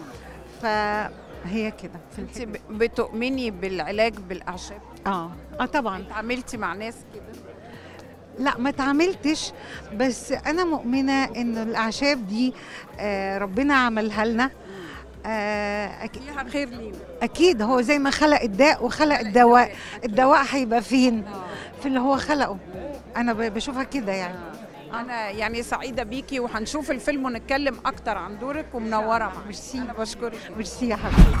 فهي كده في انت الحتة ب- بتؤمني بالعلاج بالاعشاب اه اه طبعا اتعاملتي مع ناس كده لا ما تعاملتش بس انا مؤمنه ان الاعشاب دي آه ربنا عملها لنا آه أكيد فيها خير لينا اكيد هو زي ما خلق الداء وخلق الدواء الدواء هيبقى فين في اللي هو خلقه انا ب- بشوفها كده يعني انا يعني سعيده بيكي وهنشوف الفيلم ونتكلم اكتر عن دورك ومنوره معاك ميرسي انا بشكرك ميرسي يا حبيبي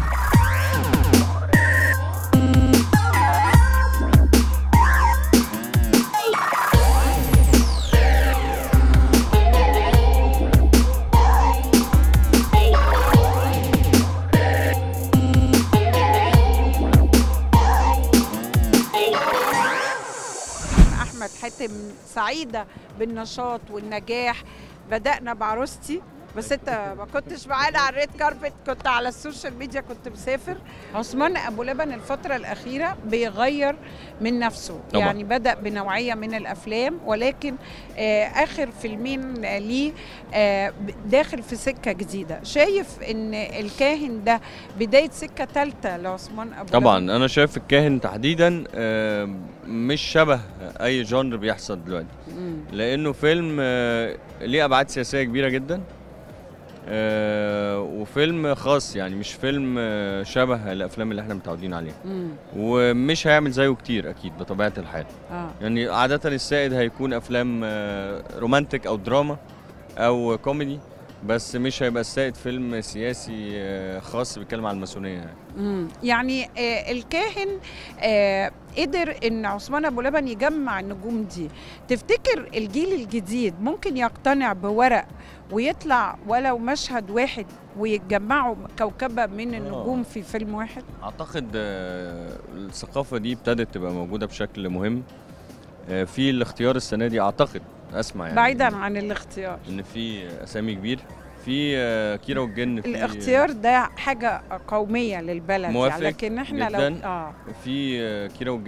احمد حاتم سعيده بالنشاط والنجاح بدانا بعروستي بس انت ما كنتش معانا على الريد كاربت كنت على السوشيال ميديا كنت مسافر عثمان ابو لبن الفتره الاخيره بيغير من نفسه طبعا. يعني بدا بنوعيه من الافلام ولكن آه اخر فيلمين آه، ليه آه داخل في سكه جديده شايف ان الكاهن ده بدايه سكه ثالثه لعثمان ابو طبعا لبن انا شايف الكاهن تحديدا آه، مش شبه اي جانر بيحصل دلوقتي مم. لانه فيلم آه، ليه ابعاد سياسيه كبيره جدا آه، وفيلم خاص يعني مش فيلم آه، شبه الافلام اللي احنا متعودين عليها مم. ومش هيعمل زيه كتير اكيد بطبيعه الحال اه يعني عاده السائد هيكون افلام آه، رومانتك او دراما او كوميدي بس مش هيبقى السائد فيلم سياسي آه، خاص بيتكلم عن الماسونيه يعني. مم. يعني آه الكاهن آه قدر ان عثمان ابو لبن يجمع النجوم دي تفتكر الجيل الجديد ممكن يقتنع بورق ويطلع ولو مشهد واحد ويتجمعوا كوكبه من النجوم في فيلم واحد اعتقد آه، الثقافه دي ابتدت تبقى موجوده بشكل مهم آه، في الاختيار السنه دي اعتقد اسمع يعني بعيدا عن الاختيار ان في اسامي كبير في آه، كيرة والجن في الاختيار ده حاجه قوميه للبلد موافق يعني لكن احنا جداً. لو اه في آه، كيرة والجن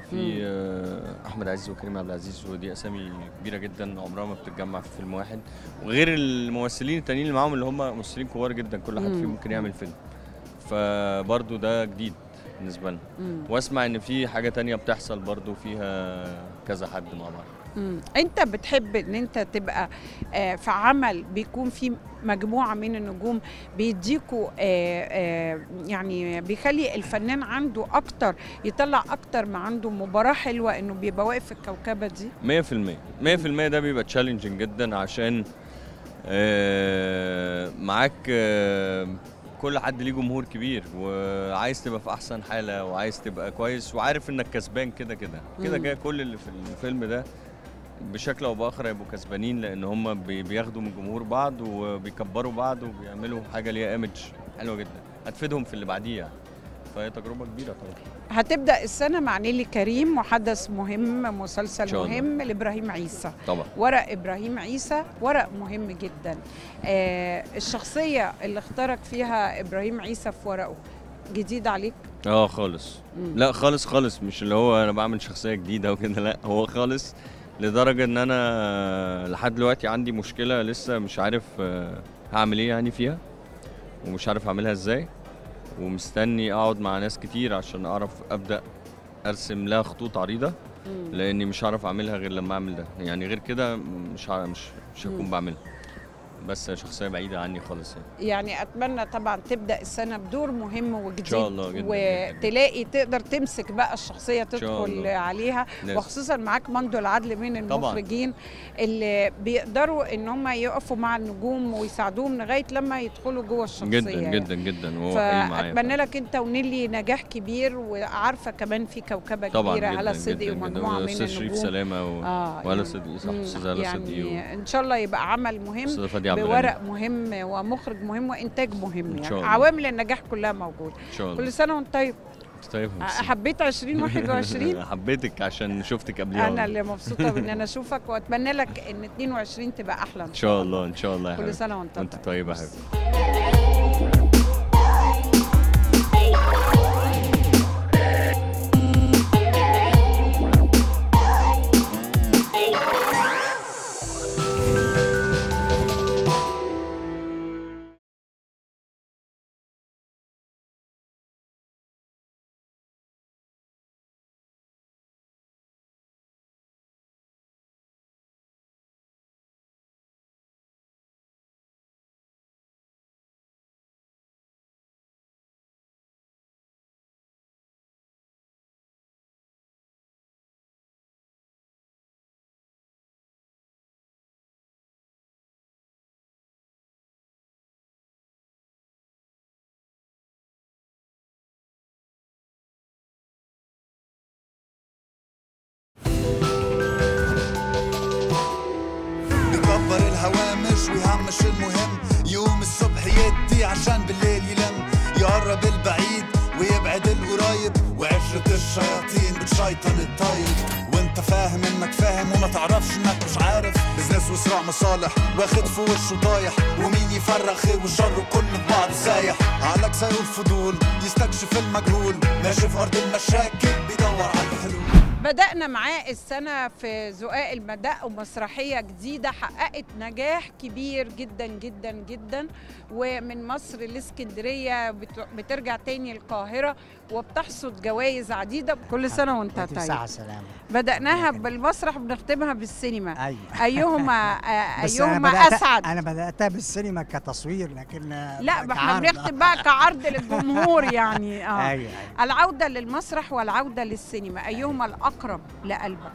في آه، احمد عز وكريم عبد العزيز ودي اسامي كبيره جدا عمرها ما بتتجمع في فيلم واحد وغير الممثلين التانيين اللي معاهم اللي هم ممثلين كبار جدا كل حد مم. فيهم ممكن يعمل فيلم فبرضو ده جديد بالنسبه لنا مم. واسمع ان في حاجه تانية بتحصل برضو فيها كذا حد مع بعض مم. انت بتحب ان انت تبقى آه، في عمل بيكون في مجموعه من النجوم بيديكوا آه، آه، يعني بيخلي الفنان عنده اكتر يطلع اكتر ما عنده مباراه حلوه انه بيبقى واقف في الكوكبه دي 100% 100% ده بيبقى تشالنجنج جدا عشان آه، معاك آه، كل حد ليه جمهور كبير وعايز تبقى في احسن حاله وعايز تبقى كويس وعارف انك كسبان كده كده كده مم. كده كل اللي في الفيلم ده بشكل او باخر هيبقوا كسبانين لان هم بي- بياخدوا من جمهور بعض وبيكبروا بعض وبيعملوا حاجه ليها ايمج حلوه جدا هتفيدهم في اللي بعديه يعني فهي تجربه كبيره طبعا هتبدا السنه مع نيلي كريم محدث مهم إن مسلسل شاء الله. مهم لابراهيم عيسى طبعا ورق ابراهيم عيسى ورق مهم جدا آه الشخصيه اللي اختارك فيها ابراهيم عيسى في ورقه جديد عليك اه خالص مم. لا خالص خالص مش اللي هو انا بعمل شخصيه جديده وكده لا هو خالص لدرجه ان انا لحد دلوقتي عندي مشكله لسه مش عارف آه، هعمل ايه يعني فيها ومش عارف اعملها ازاي ومستني اقعد مع ناس كتير عشان اعرف ابدا ارسم لها خطوط عريضه مم. لاني مش هعرف اعملها غير لما اعمل ده يعني غير كده مش ه- مش مش هكون مم. بعملها بس شخصيه بعيده عني خالص يعني يعني اتمنى طبعا تبدا السنه بدور مهم وجديد شاء الله جداً، وتلاقي تقدر تمسك بقى الشخصيه شاء تدخل الله. عليها لازم. وخصوصا معاك مندو العدل من طبعاً. المخرجين اللي بيقدروا ان هم يقفوا مع النجوم ويساعدوهم لغايه لما يدخلوا جوه الشخصيه جدا يعني. جدا جدا وهو حقيقي معايا فاتمنى لك انت ونيلي نجاح كبير وعارفه كمان في كوكبه طبعا كبيره جدا هلا صدقي جدا جدا ومجموعه من والاستاذ شريف النجوم سلامه و... آه، وهلا يعني- صدقي صح مم، استاذ هلا صدقي و... يعني ان شاء الله يبقى عمل مهم أستاذة فادية عبد بورق الغني. مهم ومخرج مهم وانتاج مهم إن يعني شاء الله. عوامل النجاح كلها موجوده ان شاء الله كل سنه وانت طيب طيب ميرسي. حبيت 2021 حبيتك عشان شفتك قبلها انا اللي مبسوطه بان انا اشوفك واتمنى لك ان 22 تبقى احلى ان شاء الله ان شاء الله يا كل حبيبي. سنة وأنت وانت طيب. طيبه يا حبيبي بيكبر الهوامش ويهمش المهم يقوم الصبح يدي عشان بالليل يلم يقرب البعيد ويبعد القريب وعشرة الشياطين بتشيطن الطيب وانت فاهم انك فاهم وما تعرفش انك مش عارف بزنس وصراع مصالح واخد في وشه طايح ومين يفرق خير وشر وكل في بعض سايح عقلك سايق الفضول يستكشف المجهول ماشي في ارض المشاكل بيدور على الحلول بدأنا معاه السنة في زقاق المداء ومسرحية جديدة حققت نجاح كبير جدا جدا جدا ومن مصر لاسكندرية بت- بترجع تاني القاهرة وبتحصد جوائز عديدة كل سنة وانت وانت بصحة طيب سلامة بدأناها بالمسرح وبنختمها بالسينما ايوه أيهما آه، بس أنا أيهما بدأت- أسعد انا بداتها بالسينما كتصوير لكن لا ما احنا كعرض. بنختم بقى كعرض للجمهور يعني اه أيوة، العودة للمسرح والعودة للسينما أيهما الأقرب لقلبك؟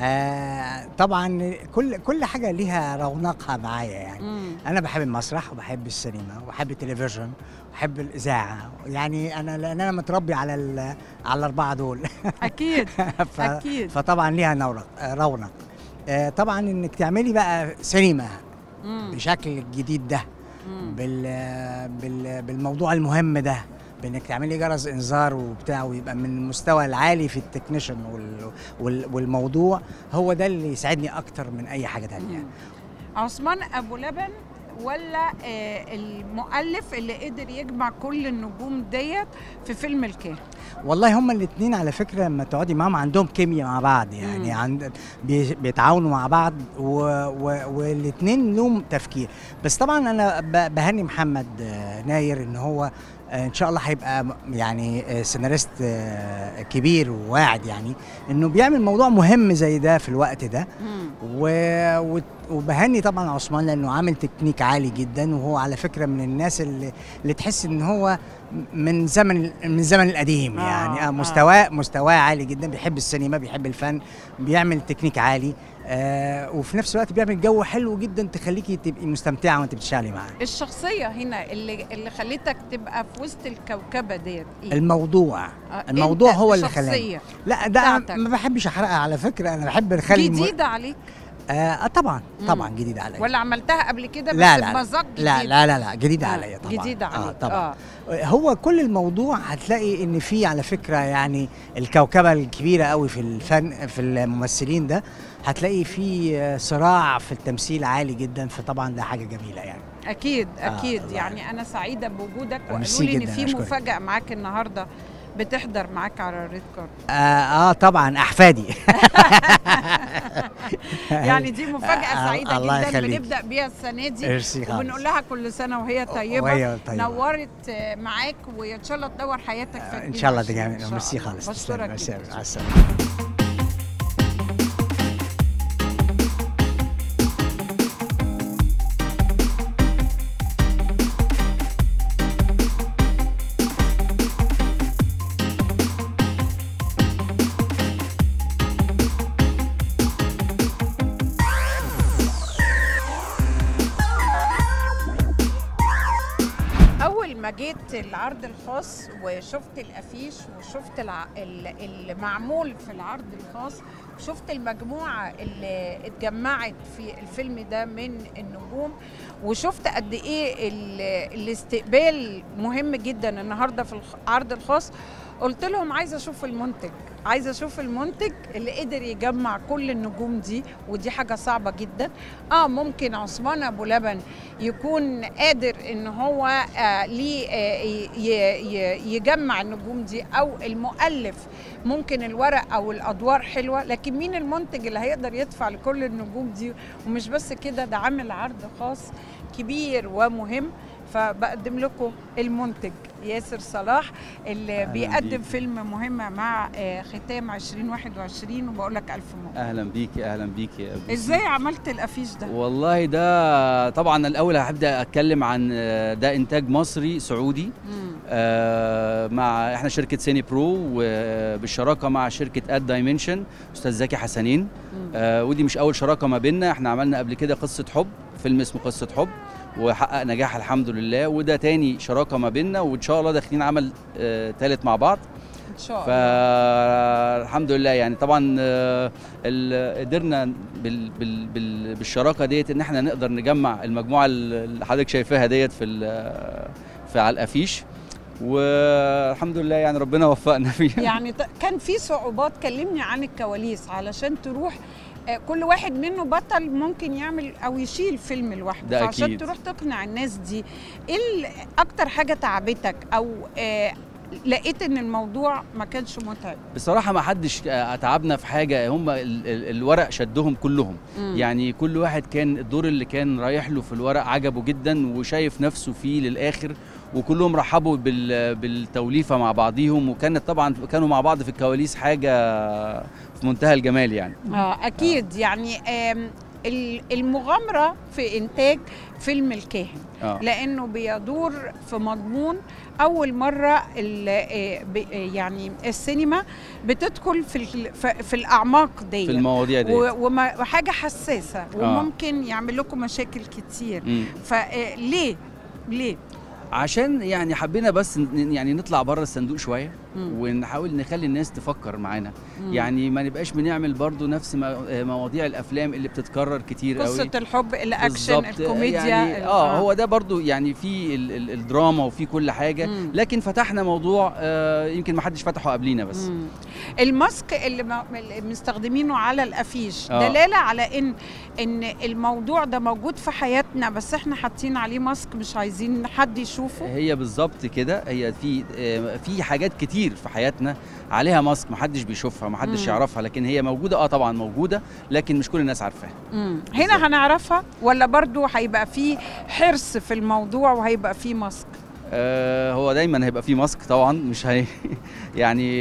آه طبعا كل كل حاجه ليها رونقها معايا يعني مم. انا بحب المسرح وبحب السينما وبحب التلفزيون وبحب الاذاعه يعني انا لان انا متربي على ال- على الاربعه دول اكيد ف... أكيد. فطبعا ليها نورق آه، رونق آه طبعا انك تعملي بقى سينما مم. بشكل الجديد ده مم. بال... بال... بالموضوع المهم ده بانك تعملي جرس انذار وبتاع ويبقى من المستوى العالي في التكنيشن وال... وال... والموضوع هو ده اللي يساعدني اكتر من اي حاجه تانية عثمان ابو لبن ولا آه، المؤلف اللي قدر يجمع كل النجوم ديت في فيلم الكاهن والله هما الاثنين على فكره لما تقعدي معاهم عندهم كيمياء مع بعض يعني عند بي- بيتعاونوا مع بعض و... و... والاثنين لهم تفكير بس طبعا انا ب... بهني محمد آه، ناير ان هو آه، ان شاء الله هيبقى م- يعني آه، سيناريست آه، كبير وواعد يعني انه بيعمل موضوع مهم زي ده في الوقت ده و... و... وبهني طبعا عثمان لانه عامل تكنيك عالي جدا وهو على فكره من الناس اللي, اللي تحس ان هو من زمن من الزمن القديم آه، يعني آه. آه مستواه مستواه عالي جدا بيحب السينما بيحب الفن بيعمل تكنيك عالي آه وفي نفس الوقت بيعمل جو حلو جدا تخليكي تبقي مستمتعه وانت بتشتغلي معاه الشخصيه هنا اللي اللي خلتك تبقى في وسط الكوكبه ديت ايه الموضوع آه، الموضوع أنت هو اللي الشخصية خلاني لا ده بتاعتك. ما بحبش احرقها على فكره انا بحب اخلي الم- جديده عليك آه, آه طبعا مم. طبعا جديده عليا ولا عملتها قبل كده بس لا لا بمذاق لا, جديد لا لا لا لا جديدة آه، عليا طبعا جديدة آه عليك طبعا آه. هو كل الموضوع هتلاقي ان في على فكره يعني الكوكبه الكبيره قوي في الفن في الممثلين ده هتلاقي في آه، صراع في التمثيل عالي جدا فطبعا ده حاجه جميله يعني اكيد آه، اكيد الله يعني انا سعيده بوجودك وقالوا ميرسي لي ان جداً، في أشكرك. مفاجاه معاك النهارده بتحضر معاك على الريد كارد آه, اه طبعا احفادي يعني دي مفاجاه آه، سعيده الله جدا يخليك. بنبدا بيها السنه دي ميرسي خالص. وبنقول لها كل سنه وهي طيبه وهي طيبة. نورت آه، معاك وان شاء الله تدور حياتك في ان شاء الله ده 22 إن جميل شاء ميرسي الله. خالص بشكرك تسلم. ميرسي جداً. مع السلامه اول ما جيت العرض الخاص وشفت الافيش وشفت الع... ال- المعمول في العرض الخاص شفت المجموعه اللي اتجمعت في الفيلم ده من النجوم وشفت قد ايه ال... الاستقبال مهم جدا النهارده في العرض الخاص قلت لهم عايزه اشوف المنتج عايزه اشوف المنتج اللي قدر يجمع كل النجوم دي ودي حاجه صعبه جدا اه ممكن عثمان ابو لبن يكون قادر ان هو آه ليه آه ي- ي- يجمع النجوم دي او المؤلف ممكن الورق او الادوار حلوه لكن مين المنتج اللي هيقدر يدفع لكل النجوم دي ومش بس كده ده عامل عرض خاص كبير ومهم فبقدم لكم المنتج ياسر صلاح اللي أهلاً بيقدم بيك. فيلم مهم مع آه، ختام 2021 وبقول لك الف مبروك اهلا بيكي اهلا بيكي يا بوسي. ازاي عملت الافيش ده والله ده طبعا الاول هبدا اتكلم عن آه، ده انتاج مصري سعودي آه، مع احنا شركه سيني برو وبالشراكه مع شركه اد دايمنشن استاذ زكي حسنين آه، ودي مش اول شراكه ما بيننا احنا عملنا قبل كده قصه حب فيلم اسمه قصه حب وحقق نجاح الحمد لله وده تاني شراكه ما بيننا وان شاء الله داخلين عمل آه، تالت مع بعض ان شاء الله فالحمد لله يعني طبعا آه، ال- قدرنا بال بال بال بالشراكه ديت ان احنا نقدر نجمع المجموعه اللي حضرتك شايفاها ديت في ال- في على الافيش والحمد لله يعني ربنا وفقنا فيها يعني ت- كان في صعوبات كلمني عن الكواليس علشان تروح آه، كل واحد منه بطل ممكن يعمل او يشيل فيلم لوحده ده فعشان أكيد. تروح تقنع الناس دي ايه ال- اكتر حاجه تعبتك او آه، لقيت ان الموضوع ما كانش متعب بصراحه ما حدش اتعبنا في حاجه هم ال- ال- الورق شدهم كلهم مم. يعني كل واحد كان الدور اللي كان رايح له في الورق عجبه جدا وشايف نفسه فيه للاخر وكلهم رحبوا بال- بالتوليفه مع بعضيهم وكانت طبعا كانوا مع بعض في الكواليس حاجه في منتهى الجمال يعني اه اكيد يعني آم، ال- المغامره في انتاج فيلم الكاهن آه. لانه بيدور في مضمون اول مره ال- آه، ب- آه، يعني السينما بتدخل في ال- في- في الاعماق دي في المواضيع ديت. و- وما- وحاجه حساسه آه. وممكن يعمل لكم مشاكل كتير مم. فليه ليه عشان يعني حبينا بس ن- يعني نطلع بره الصندوق شويه مم. ونحاول نخلي الناس تفكر معانا مم. يعني ما نبقاش بنعمل برضو نفس مو- آه، مواضيع الافلام اللي بتتكرر كتير قوي قصه الحب الاكشن بالظبط. الكوميديا يعني ال- اه هو ده برضو يعني في ال ال الدراما وفي كل حاجه مم. لكن فتحنا موضوع آه يمكن ما حدش فتحه قبلينا بس مم. الماسك اللي م- اللي مستخدمينه على الافيش آه. دلاله على ان ان الموضوع ده موجود في حياتنا بس احنا حاطين عليه ماسك مش عايزين حد يشوفه هي بالظبط كده هي في آه، في حاجات كتير في حياتنا عليها ماسك محدش بيشوفها محدش مم. يعرفها لكن هي موجوده اه طبعا موجوده لكن مش كل الناس عارفاها مم. هنا هنعرفها ولا برضو هيبقى في حرص في الموضوع وهيبقى في ماسك آه هو دايما هيبقى في ماسك طبعا مش هي يعني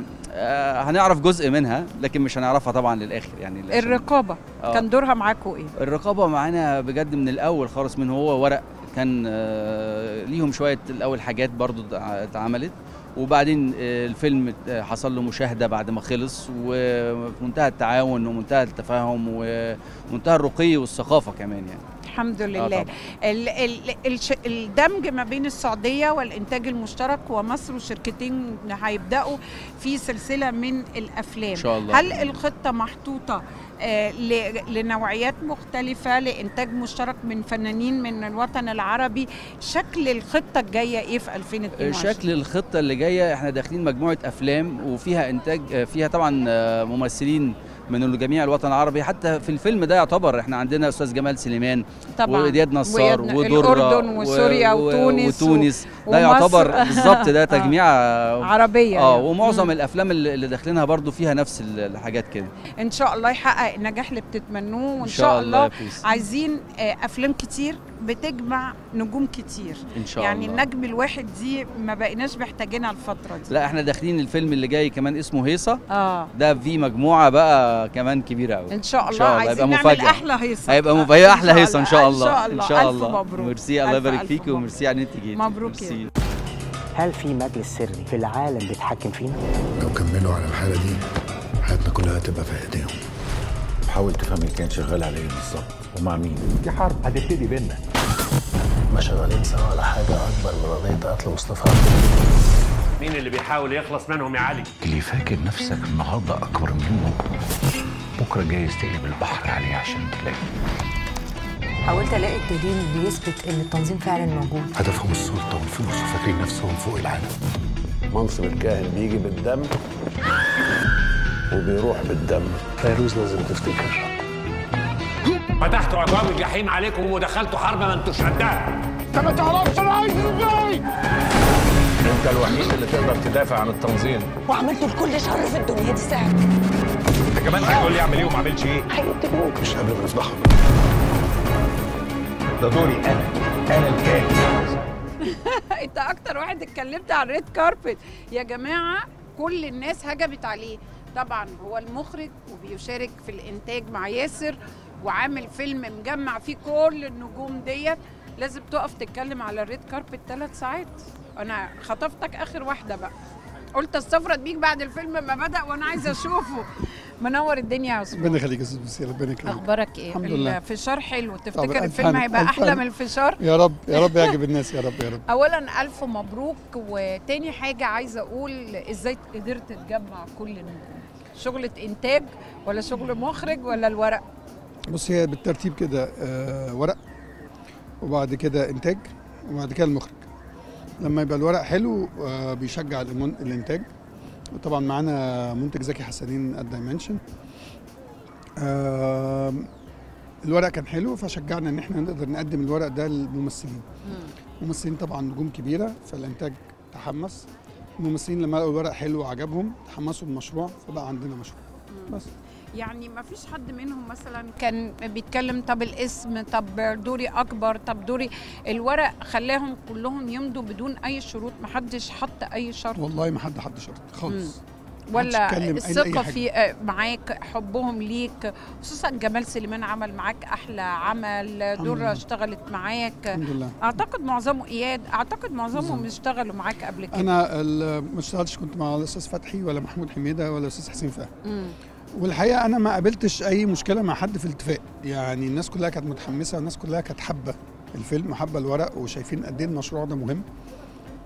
آه هنعرف جزء منها لكن مش هنعرفها طبعا للاخر يعني عشان- الرقابه آه. كان دورها معاكم ايه الرقابه معانا بجد من الاول خالص من هو ورق كان آه، ليهم شويه الاول حاجات برضو اتع- اتعملت وبعدين آه، الفيلم آه، حصل له مشاهده بعد ما خلص وفي منتهى التعاون ومنتهى التفاهم ومنتهى الرقي والثقافه كمان يعني الحمد لله طبعاً. ال ال الش الدمج ما بين السعوديه والانتاج المشترك ومصر وشركتين هيبداوا في سلسله من الافلام إن شاء الله. هل الخطه محطوطه آه ل- لنوعيات مختلفه لانتاج مشترك من فنانين من الوطن العربي شكل الخطه الجايه ايه في 2022 شكل الخطه اللي جايه احنا داخلين مجموعه افلام وفيها انتاج آه، فيها طبعا آه، ممثلين من جميع الوطن العربي حتى في الفيلم ده يعتبر احنا عندنا استاذ جمال سليمان طبعاً. ودياد نصار ويد- ودره الأردن وسوريا و- وتونس و- وتونس ده ومصر. يعتبر بالظبط ده آه. تجميع عربية اه يعني. ومعظم مم. الافلام اللي اللي داخلينها برضو فيها نفس ال- الحاجات كده ان شاء الله يحقق النجاح اللي بتتمنوه وان إن شاء شاء الله الله يا بيس. عايزين آه، افلام كتير بتجمع نجوم كتير إن شاء يعني الله. النجم الواحد دي ما بقيناش محتاجينها الفتره دي لا احنا داخلين الفيلم اللي جاي كمان اسمه هيصه اه ده في مجموعه بقى كمان كبيره قوي ان شاء الله عايزين هيبقى نعمل مفاجأة. احلى هيصه هيبقى آه، مف... هي احلى إن شاء هيصه ان شاء الله ان شاء الله ان شاء ألف الله مبروك ميرسي الله ألف يبارك ألف فيك مبروك. وميرسي على ان انت جيتي مبروك ميرسي. هل في مجلس سري في العالم بيتحكم فينا؟ لو كملوا على الحالة دي حياتنا كلها هتبقى في ايديهم حاول تفهم اللي كان شغال على ايه بالظبط ومع مين دي حرب هتبتدي بينا ما شغالين سوا على حاجة أكبر من قضية قتل مصطفى مين اللي بيحاول يخلص منهم يا علي اللي فاكر نفسك النهارده اكبر منه بكره جايز تقلب البحر عليه عشان تلاقي حاولت الاقي الدليل اللي يثبت ان التنظيم فعلا موجود هدفهم السلطة والفلوس وفاكرين نفسهم فوق العالم منصب الكاهن بيجي بالدم وبيروح بالدم فيروز لازم تفتكر فتحتوا ابواب الجحيم عليكم ودخلتوا حرب ما انتوش قدها انت ما تعرفش انا عايز ازاي انت الوحيد اللي تقدر تدافع عن التنظيم وعملت لكل شر في الدنيا دي ساعة انت كمان هتقول لي اعمل ايه وما اعملش ايه هيقتلوك مش قبل ما نفضحهم ده دوري انا انا الكاهن انت اكتر واحد اتكلمت عن ريد كاربت يا جماعه كل الناس هجمت عليه طبعا هو المخرج وبيشارك في الانتاج مع ياسر وعامل فيلم مجمع فيه كل النجوم ديت لازم تقف تتكلم على الريد كاربت ثلاث ساعات انا خطفتك اخر واحده بقى قلت استفرد بيك بعد الفيلم ما بدا وانا عايزه اشوفه منور الدنيا يا ربنا يخليك يا استاذ بوسي ربنا يكرمك اخبارك ايه الحمد لله. الفشار حلو طب تفتكر ألف الفيلم هنا، هيبقى ألف احلى هنا. من الفشار يا رب يا رب يعجب الناس يا رب يا رب اولا الف مبروك وتاني حاجه عايزه اقول ازاي قدرت تجمع كل النجوم شغله انتاج ولا شغل مخرج ولا الورق بص هي بالترتيب كده آه ورق وبعد كده انتاج وبعد كده المخرج لما يبقى الورق حلو آه بيشجع المن... الانتاج وطبعا معانا منتج زكي حسنين الدايمنشن آه الورق كان حلو فشجعنا ان احنا نقدر نقدم الورق ده للممثلين الممثلين طبعا نجوم كبيره فالانتاج تحمس الممثلين لما لقوا الورق حلو وعجبهم تحمسوا بالمشروع فبقى عندنا مشروع بس يعني ما فيش حد منهم مثلا كان بيتكلم طب الاسم طب دوري اكبر طب دوري الورق خلاهم كلهم يمضوا بدون اي شروط ما حدش حط اي شرط والله ما حد حد شرط خالص ولا محدش اتكلم، قال أي الثقه حاجة. في آه، معاك حبهم ليك خصوصا جمال سليمان عمل معاك احلى عمل دره لله. اشتغلت معاك الحمد لله اعتقد معظمه اياد اعتقد معظمهم اشتغلوا معاك قبل كده انا ال- ما اشتغلتش كنت مع الاستاذ فتحي ولا محمود حميده ولا الاستاذ حسين فهمي مم. والحقيقه انا ما قابلتش اي مشكله مع حد في الاتفاق يعني الناس كلها كانت متحمسه والناس كلها كانت حابه الفيلم وحابه الورق وشايفين قد ايه المشروع ده مهم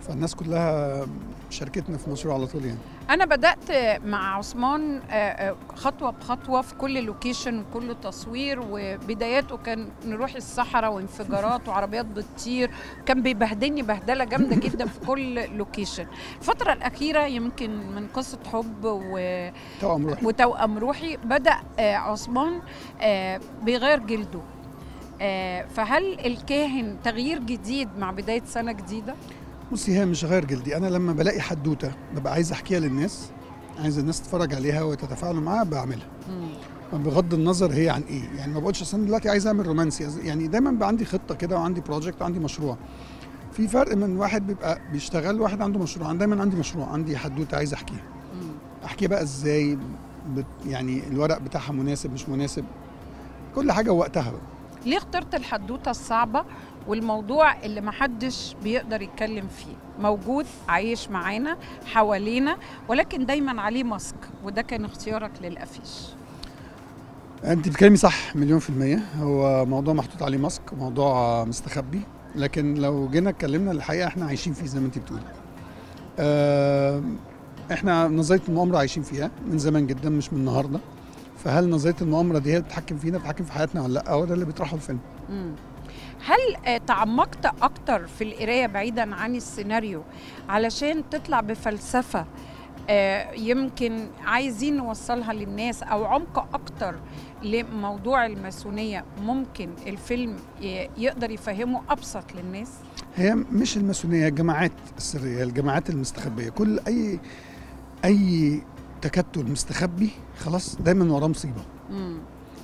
فالناس كلها شاركتنا في المشروع على طول يعني انا بدات مع عثمان آه، آه، خطوه بخطوه في كل لوكيشن وكل تصوير وبداياته كان نروح الصحراء وانفجارات وعربيات بتطير كان بيبهدلني بهدله جامده جدا في كل لوكيشن الفتره الاخيره يمكن من قصه حب و توأم روحي. وتوأم روحي بدا آه، عثمان آه، بيغير جلده آه، فهل الكاهن تغيير جديد مع بدايه سنه جديده بصي هي مش غير جلدي انا لما بلاقي حدوته ببقى عايز احكيها للناس عايز الناس تتفرج عليها وتتفاعلوا معاها بعملها بغض النظر هي عن ايه يعني ما بقولش اصل أنا دلوقتي عايز اعمل رومانسي يعني دايما بقى عندي خطه كده وعندي بروجكت وعندي مشروع في فرق من واحد بيبقى بيشتغل واحد عنده مشروع انا دايما عندي مشروع عندي حدوته عايز احكيها احكيها بقى ازاي بت يعني الورق بتاعها مناسب مش مناسب كل حاجه ووقتها بقى ليه اخترت الحدوته الصعبه والموضوع اللي محدش بيقدر يتكلم فيه موجود عايش معانا حوالينا ولكن دايما عليه ماسك وده كان اختيارك للافيش انت بتتكلمي صح مليون في المية هو موضوع محطوط عليه ماسك موضوع مستخبي لكن لو جينا اتكلمنا الحقيقة احنا عايشين فيه زي ما انت بتقولي آه، احنا نظرية المؤامرة عايشين فيها من زمان جدا مش من النهاردة فهل نظرية المؤامرة دي هي اللي بتتحكم فينا بتتحكم في حياتنا ولا لا هو ده اللي بيطرحه الفيلم مم. هل آه، تعمقت اكتر في القرايه بعيدا عن السيناريو علشان تطلع بفلسفه آه، يمكن عايزين نوصلها للناس او عمق اكتر لموضوع الماسونيه ممكن الفيلم ي- يقدر يفهمه ابسط للناس هي مش الماسونيه الجماعات السريه الجماعات المستخبيه كل اي اي تكتل مستخبي خلاص دايما وراه مصيبه مم.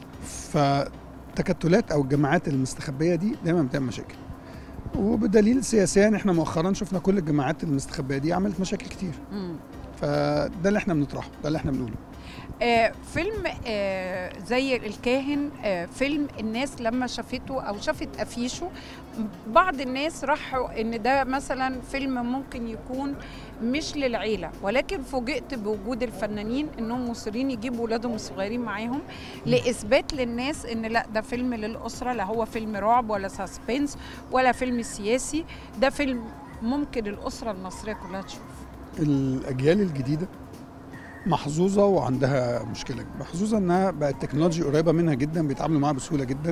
فتكتلات او الجماعات المستخبيه دي دايما بتعمل مشاكل وبدليل سياسيا احنا مؤخرا شفنا كل الجماعات المستخبيه دي عملت مشاكل كتير مم. فده اللي احنا بنطرحه ده اللي احنا بنقوله آه، فيلم آه، زي الكاهن آه، فيلم الناس لما شافته او شافت افيشه بعض الناس راحوا ان ده مثلا فيلم ممكن يكون مش للعيله ولكن فوجئت بوجود الفنانين انهم مصرين يجيبوا ولادهم الصغيرين معاهم لاثبات للناس ان لا ده فيلم للاسره لا هو فيلم رعب ولا ساسبنس ولا فيلم سياسي ده فيلم ممكن الاسره المصريه كلها تشوف الاجيال الجديده محظوظه وعندها مشكله محظوظه انها بقت تكنولوجي قريبه منها جدا بيتعاملوا معاها بسهوله جدا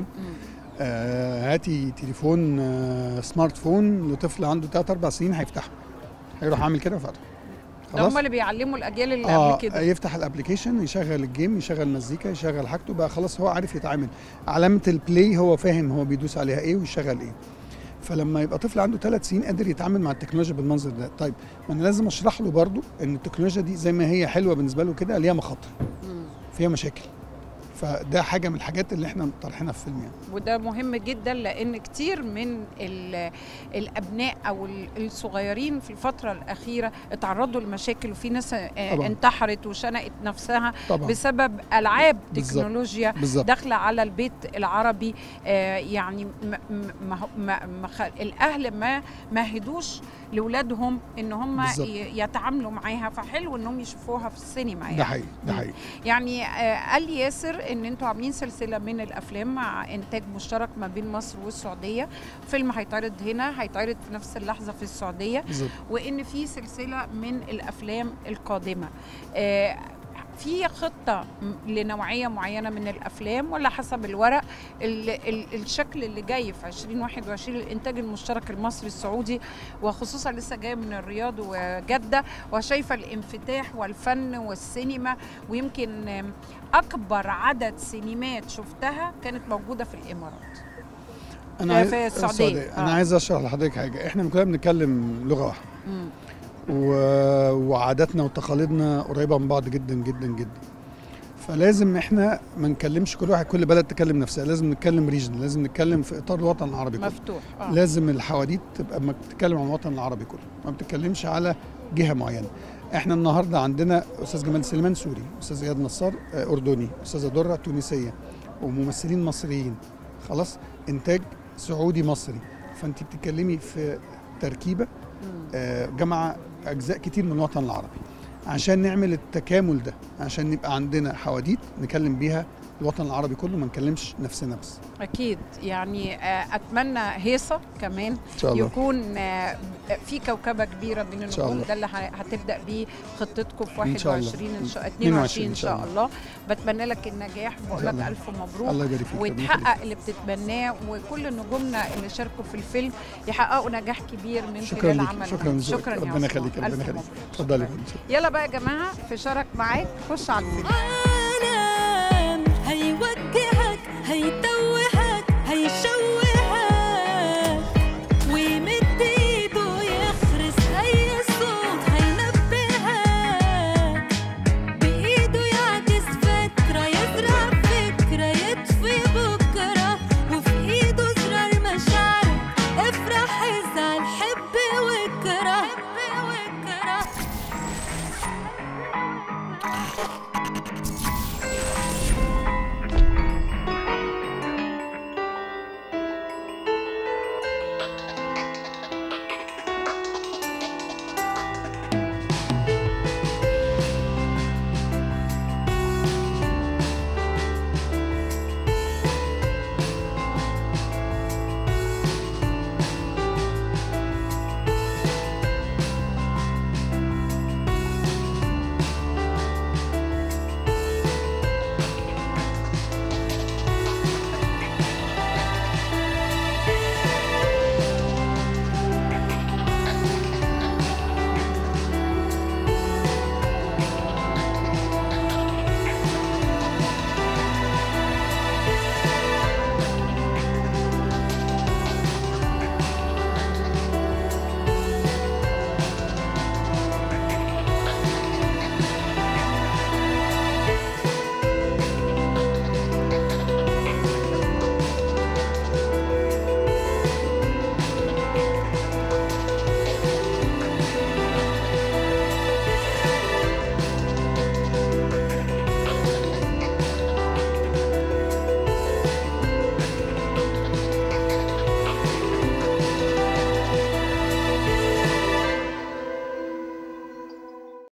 آه هاتي تليفون آه سمارت فون لطفل عنده 3 4 سنين هيفتحه هيروح عامل كده وفتحه ده هم اللي بيعلموا الاجيال اللي اه قبل كده يفتح الابلكيشن يشغل الجيم يشغل مزيكا يشغل حاجته بقى خلاص هو عارف يتعامل علامه البلاي هو فاهم هو بيدوس عليها ايه ويشغل ايه فلما يبقى طفل عنده ثلاث سنين قادر يتعامل مع التكنولوجيا بالمنظر ده طيب ما انا لازم اشرح له برضو ان التكنولوجيا دي زي ما هي حلوه بالنسبه له كده ليها مخاطر فيها مشاكل فده حاجه من الحاجات اللي احنا طرحينها في الفيلم يعني وده مهم جدا لان كتير من ال- الابناء او ال- الصغيرين في الفتره الاخيره اتعرضوا لمشاكل وفي ناس آه، طبعاً. انتحرت وشنقت نفسها طبعاً. بسبب العاب بالظبط. تكنولوجيا بالظبط. داخله على البيت العربي آه، يعني ما ما ما ما خ- الاهل ما مهدوش لاولادهم ان هم بالظبط. ي- يتعاملوا معاها فحلو انهم يشوفوها في السينما يعني ده حقيقي ده حقيقي يعني آه، قال لي ياسر ان انتوا عاملين سلسله من الافلام مع انتاج مشترك ما بين مصر والسعوديه فيلم هيتعرض هنا هيتعرض في نفس اللحظه في السعوديه بالظبط. وان في سلسله من الافلام القادمه آه، في خطه م- لنوعيه معينه من الافلام ولا حسب الورق ال ال الشكل اللي جاي في 2021 الانتاج المشترك المصري السعودي وخصوصا لسه جايه من الرياض وجده وشايفه الانفتاح والفن والسينما ويمكن آم، اكبر عدد سينمات شفتها كانت موجوده في الامارات انا في- عايز في السعوديه انا آه. عايز اشرح لحضرتك حاجه احنا كلنا بنتكلم لغه واحده مم. و... وعاداتنا وتقاليدنا قريبه من بعض جدا جدا جدا فلازم احنا ما نكلمش كل واحد كل بلد تكلم نفسها لازم نتكلم ريجن لازم نتكلم في اطار الوطن العربي كله مفتوح آه. لازم الحواديت تبقى ما بتتكلم عن الوطن العربي كله ما بتتكلمش على جهه معينه احنا النهارده عندنا استاذ جمال سليمان سوري استاذ اياد نصار آه، اردني استاذه دره تونسيه وممثلين مصريين خلاص انتاج سعودي مصري فانت بتتكلمي في تركيبه آه، جمع اجزاء كتير من الوطن العربي عشان نعمل التكامل ده عشان يبقى عندنا حواديت نكلم بيها الوطن العربي كله ما نكلمش نفسنا بس اكيد يعني آه، اتمنى هيصه كمان إن شاء الله. يكون آه، في كوكبه كبيره بين إن شاء النجوم الله. ده اللي ه- هتبدا بيه خطتكم في إن شاء الله. 21 ان شاء 22 22 ان شاء الله بتمنى لك النجاح بقول شاء لك الله. الف مبروك الله يبارك فيك، ربنا وتحقق اللي بتتمناه وكل نجومنا اللي شاركوا في الفيلم يحققوا نجاح كبير من شكرا خلال لك عملهم شكرا لذوقك. شكرا يا ربنا عثمان. يخليك ربنا ألف يخليك مبروك. اتفضلي يلا بقى يا جماعه في شارك معاك خش على الفيلم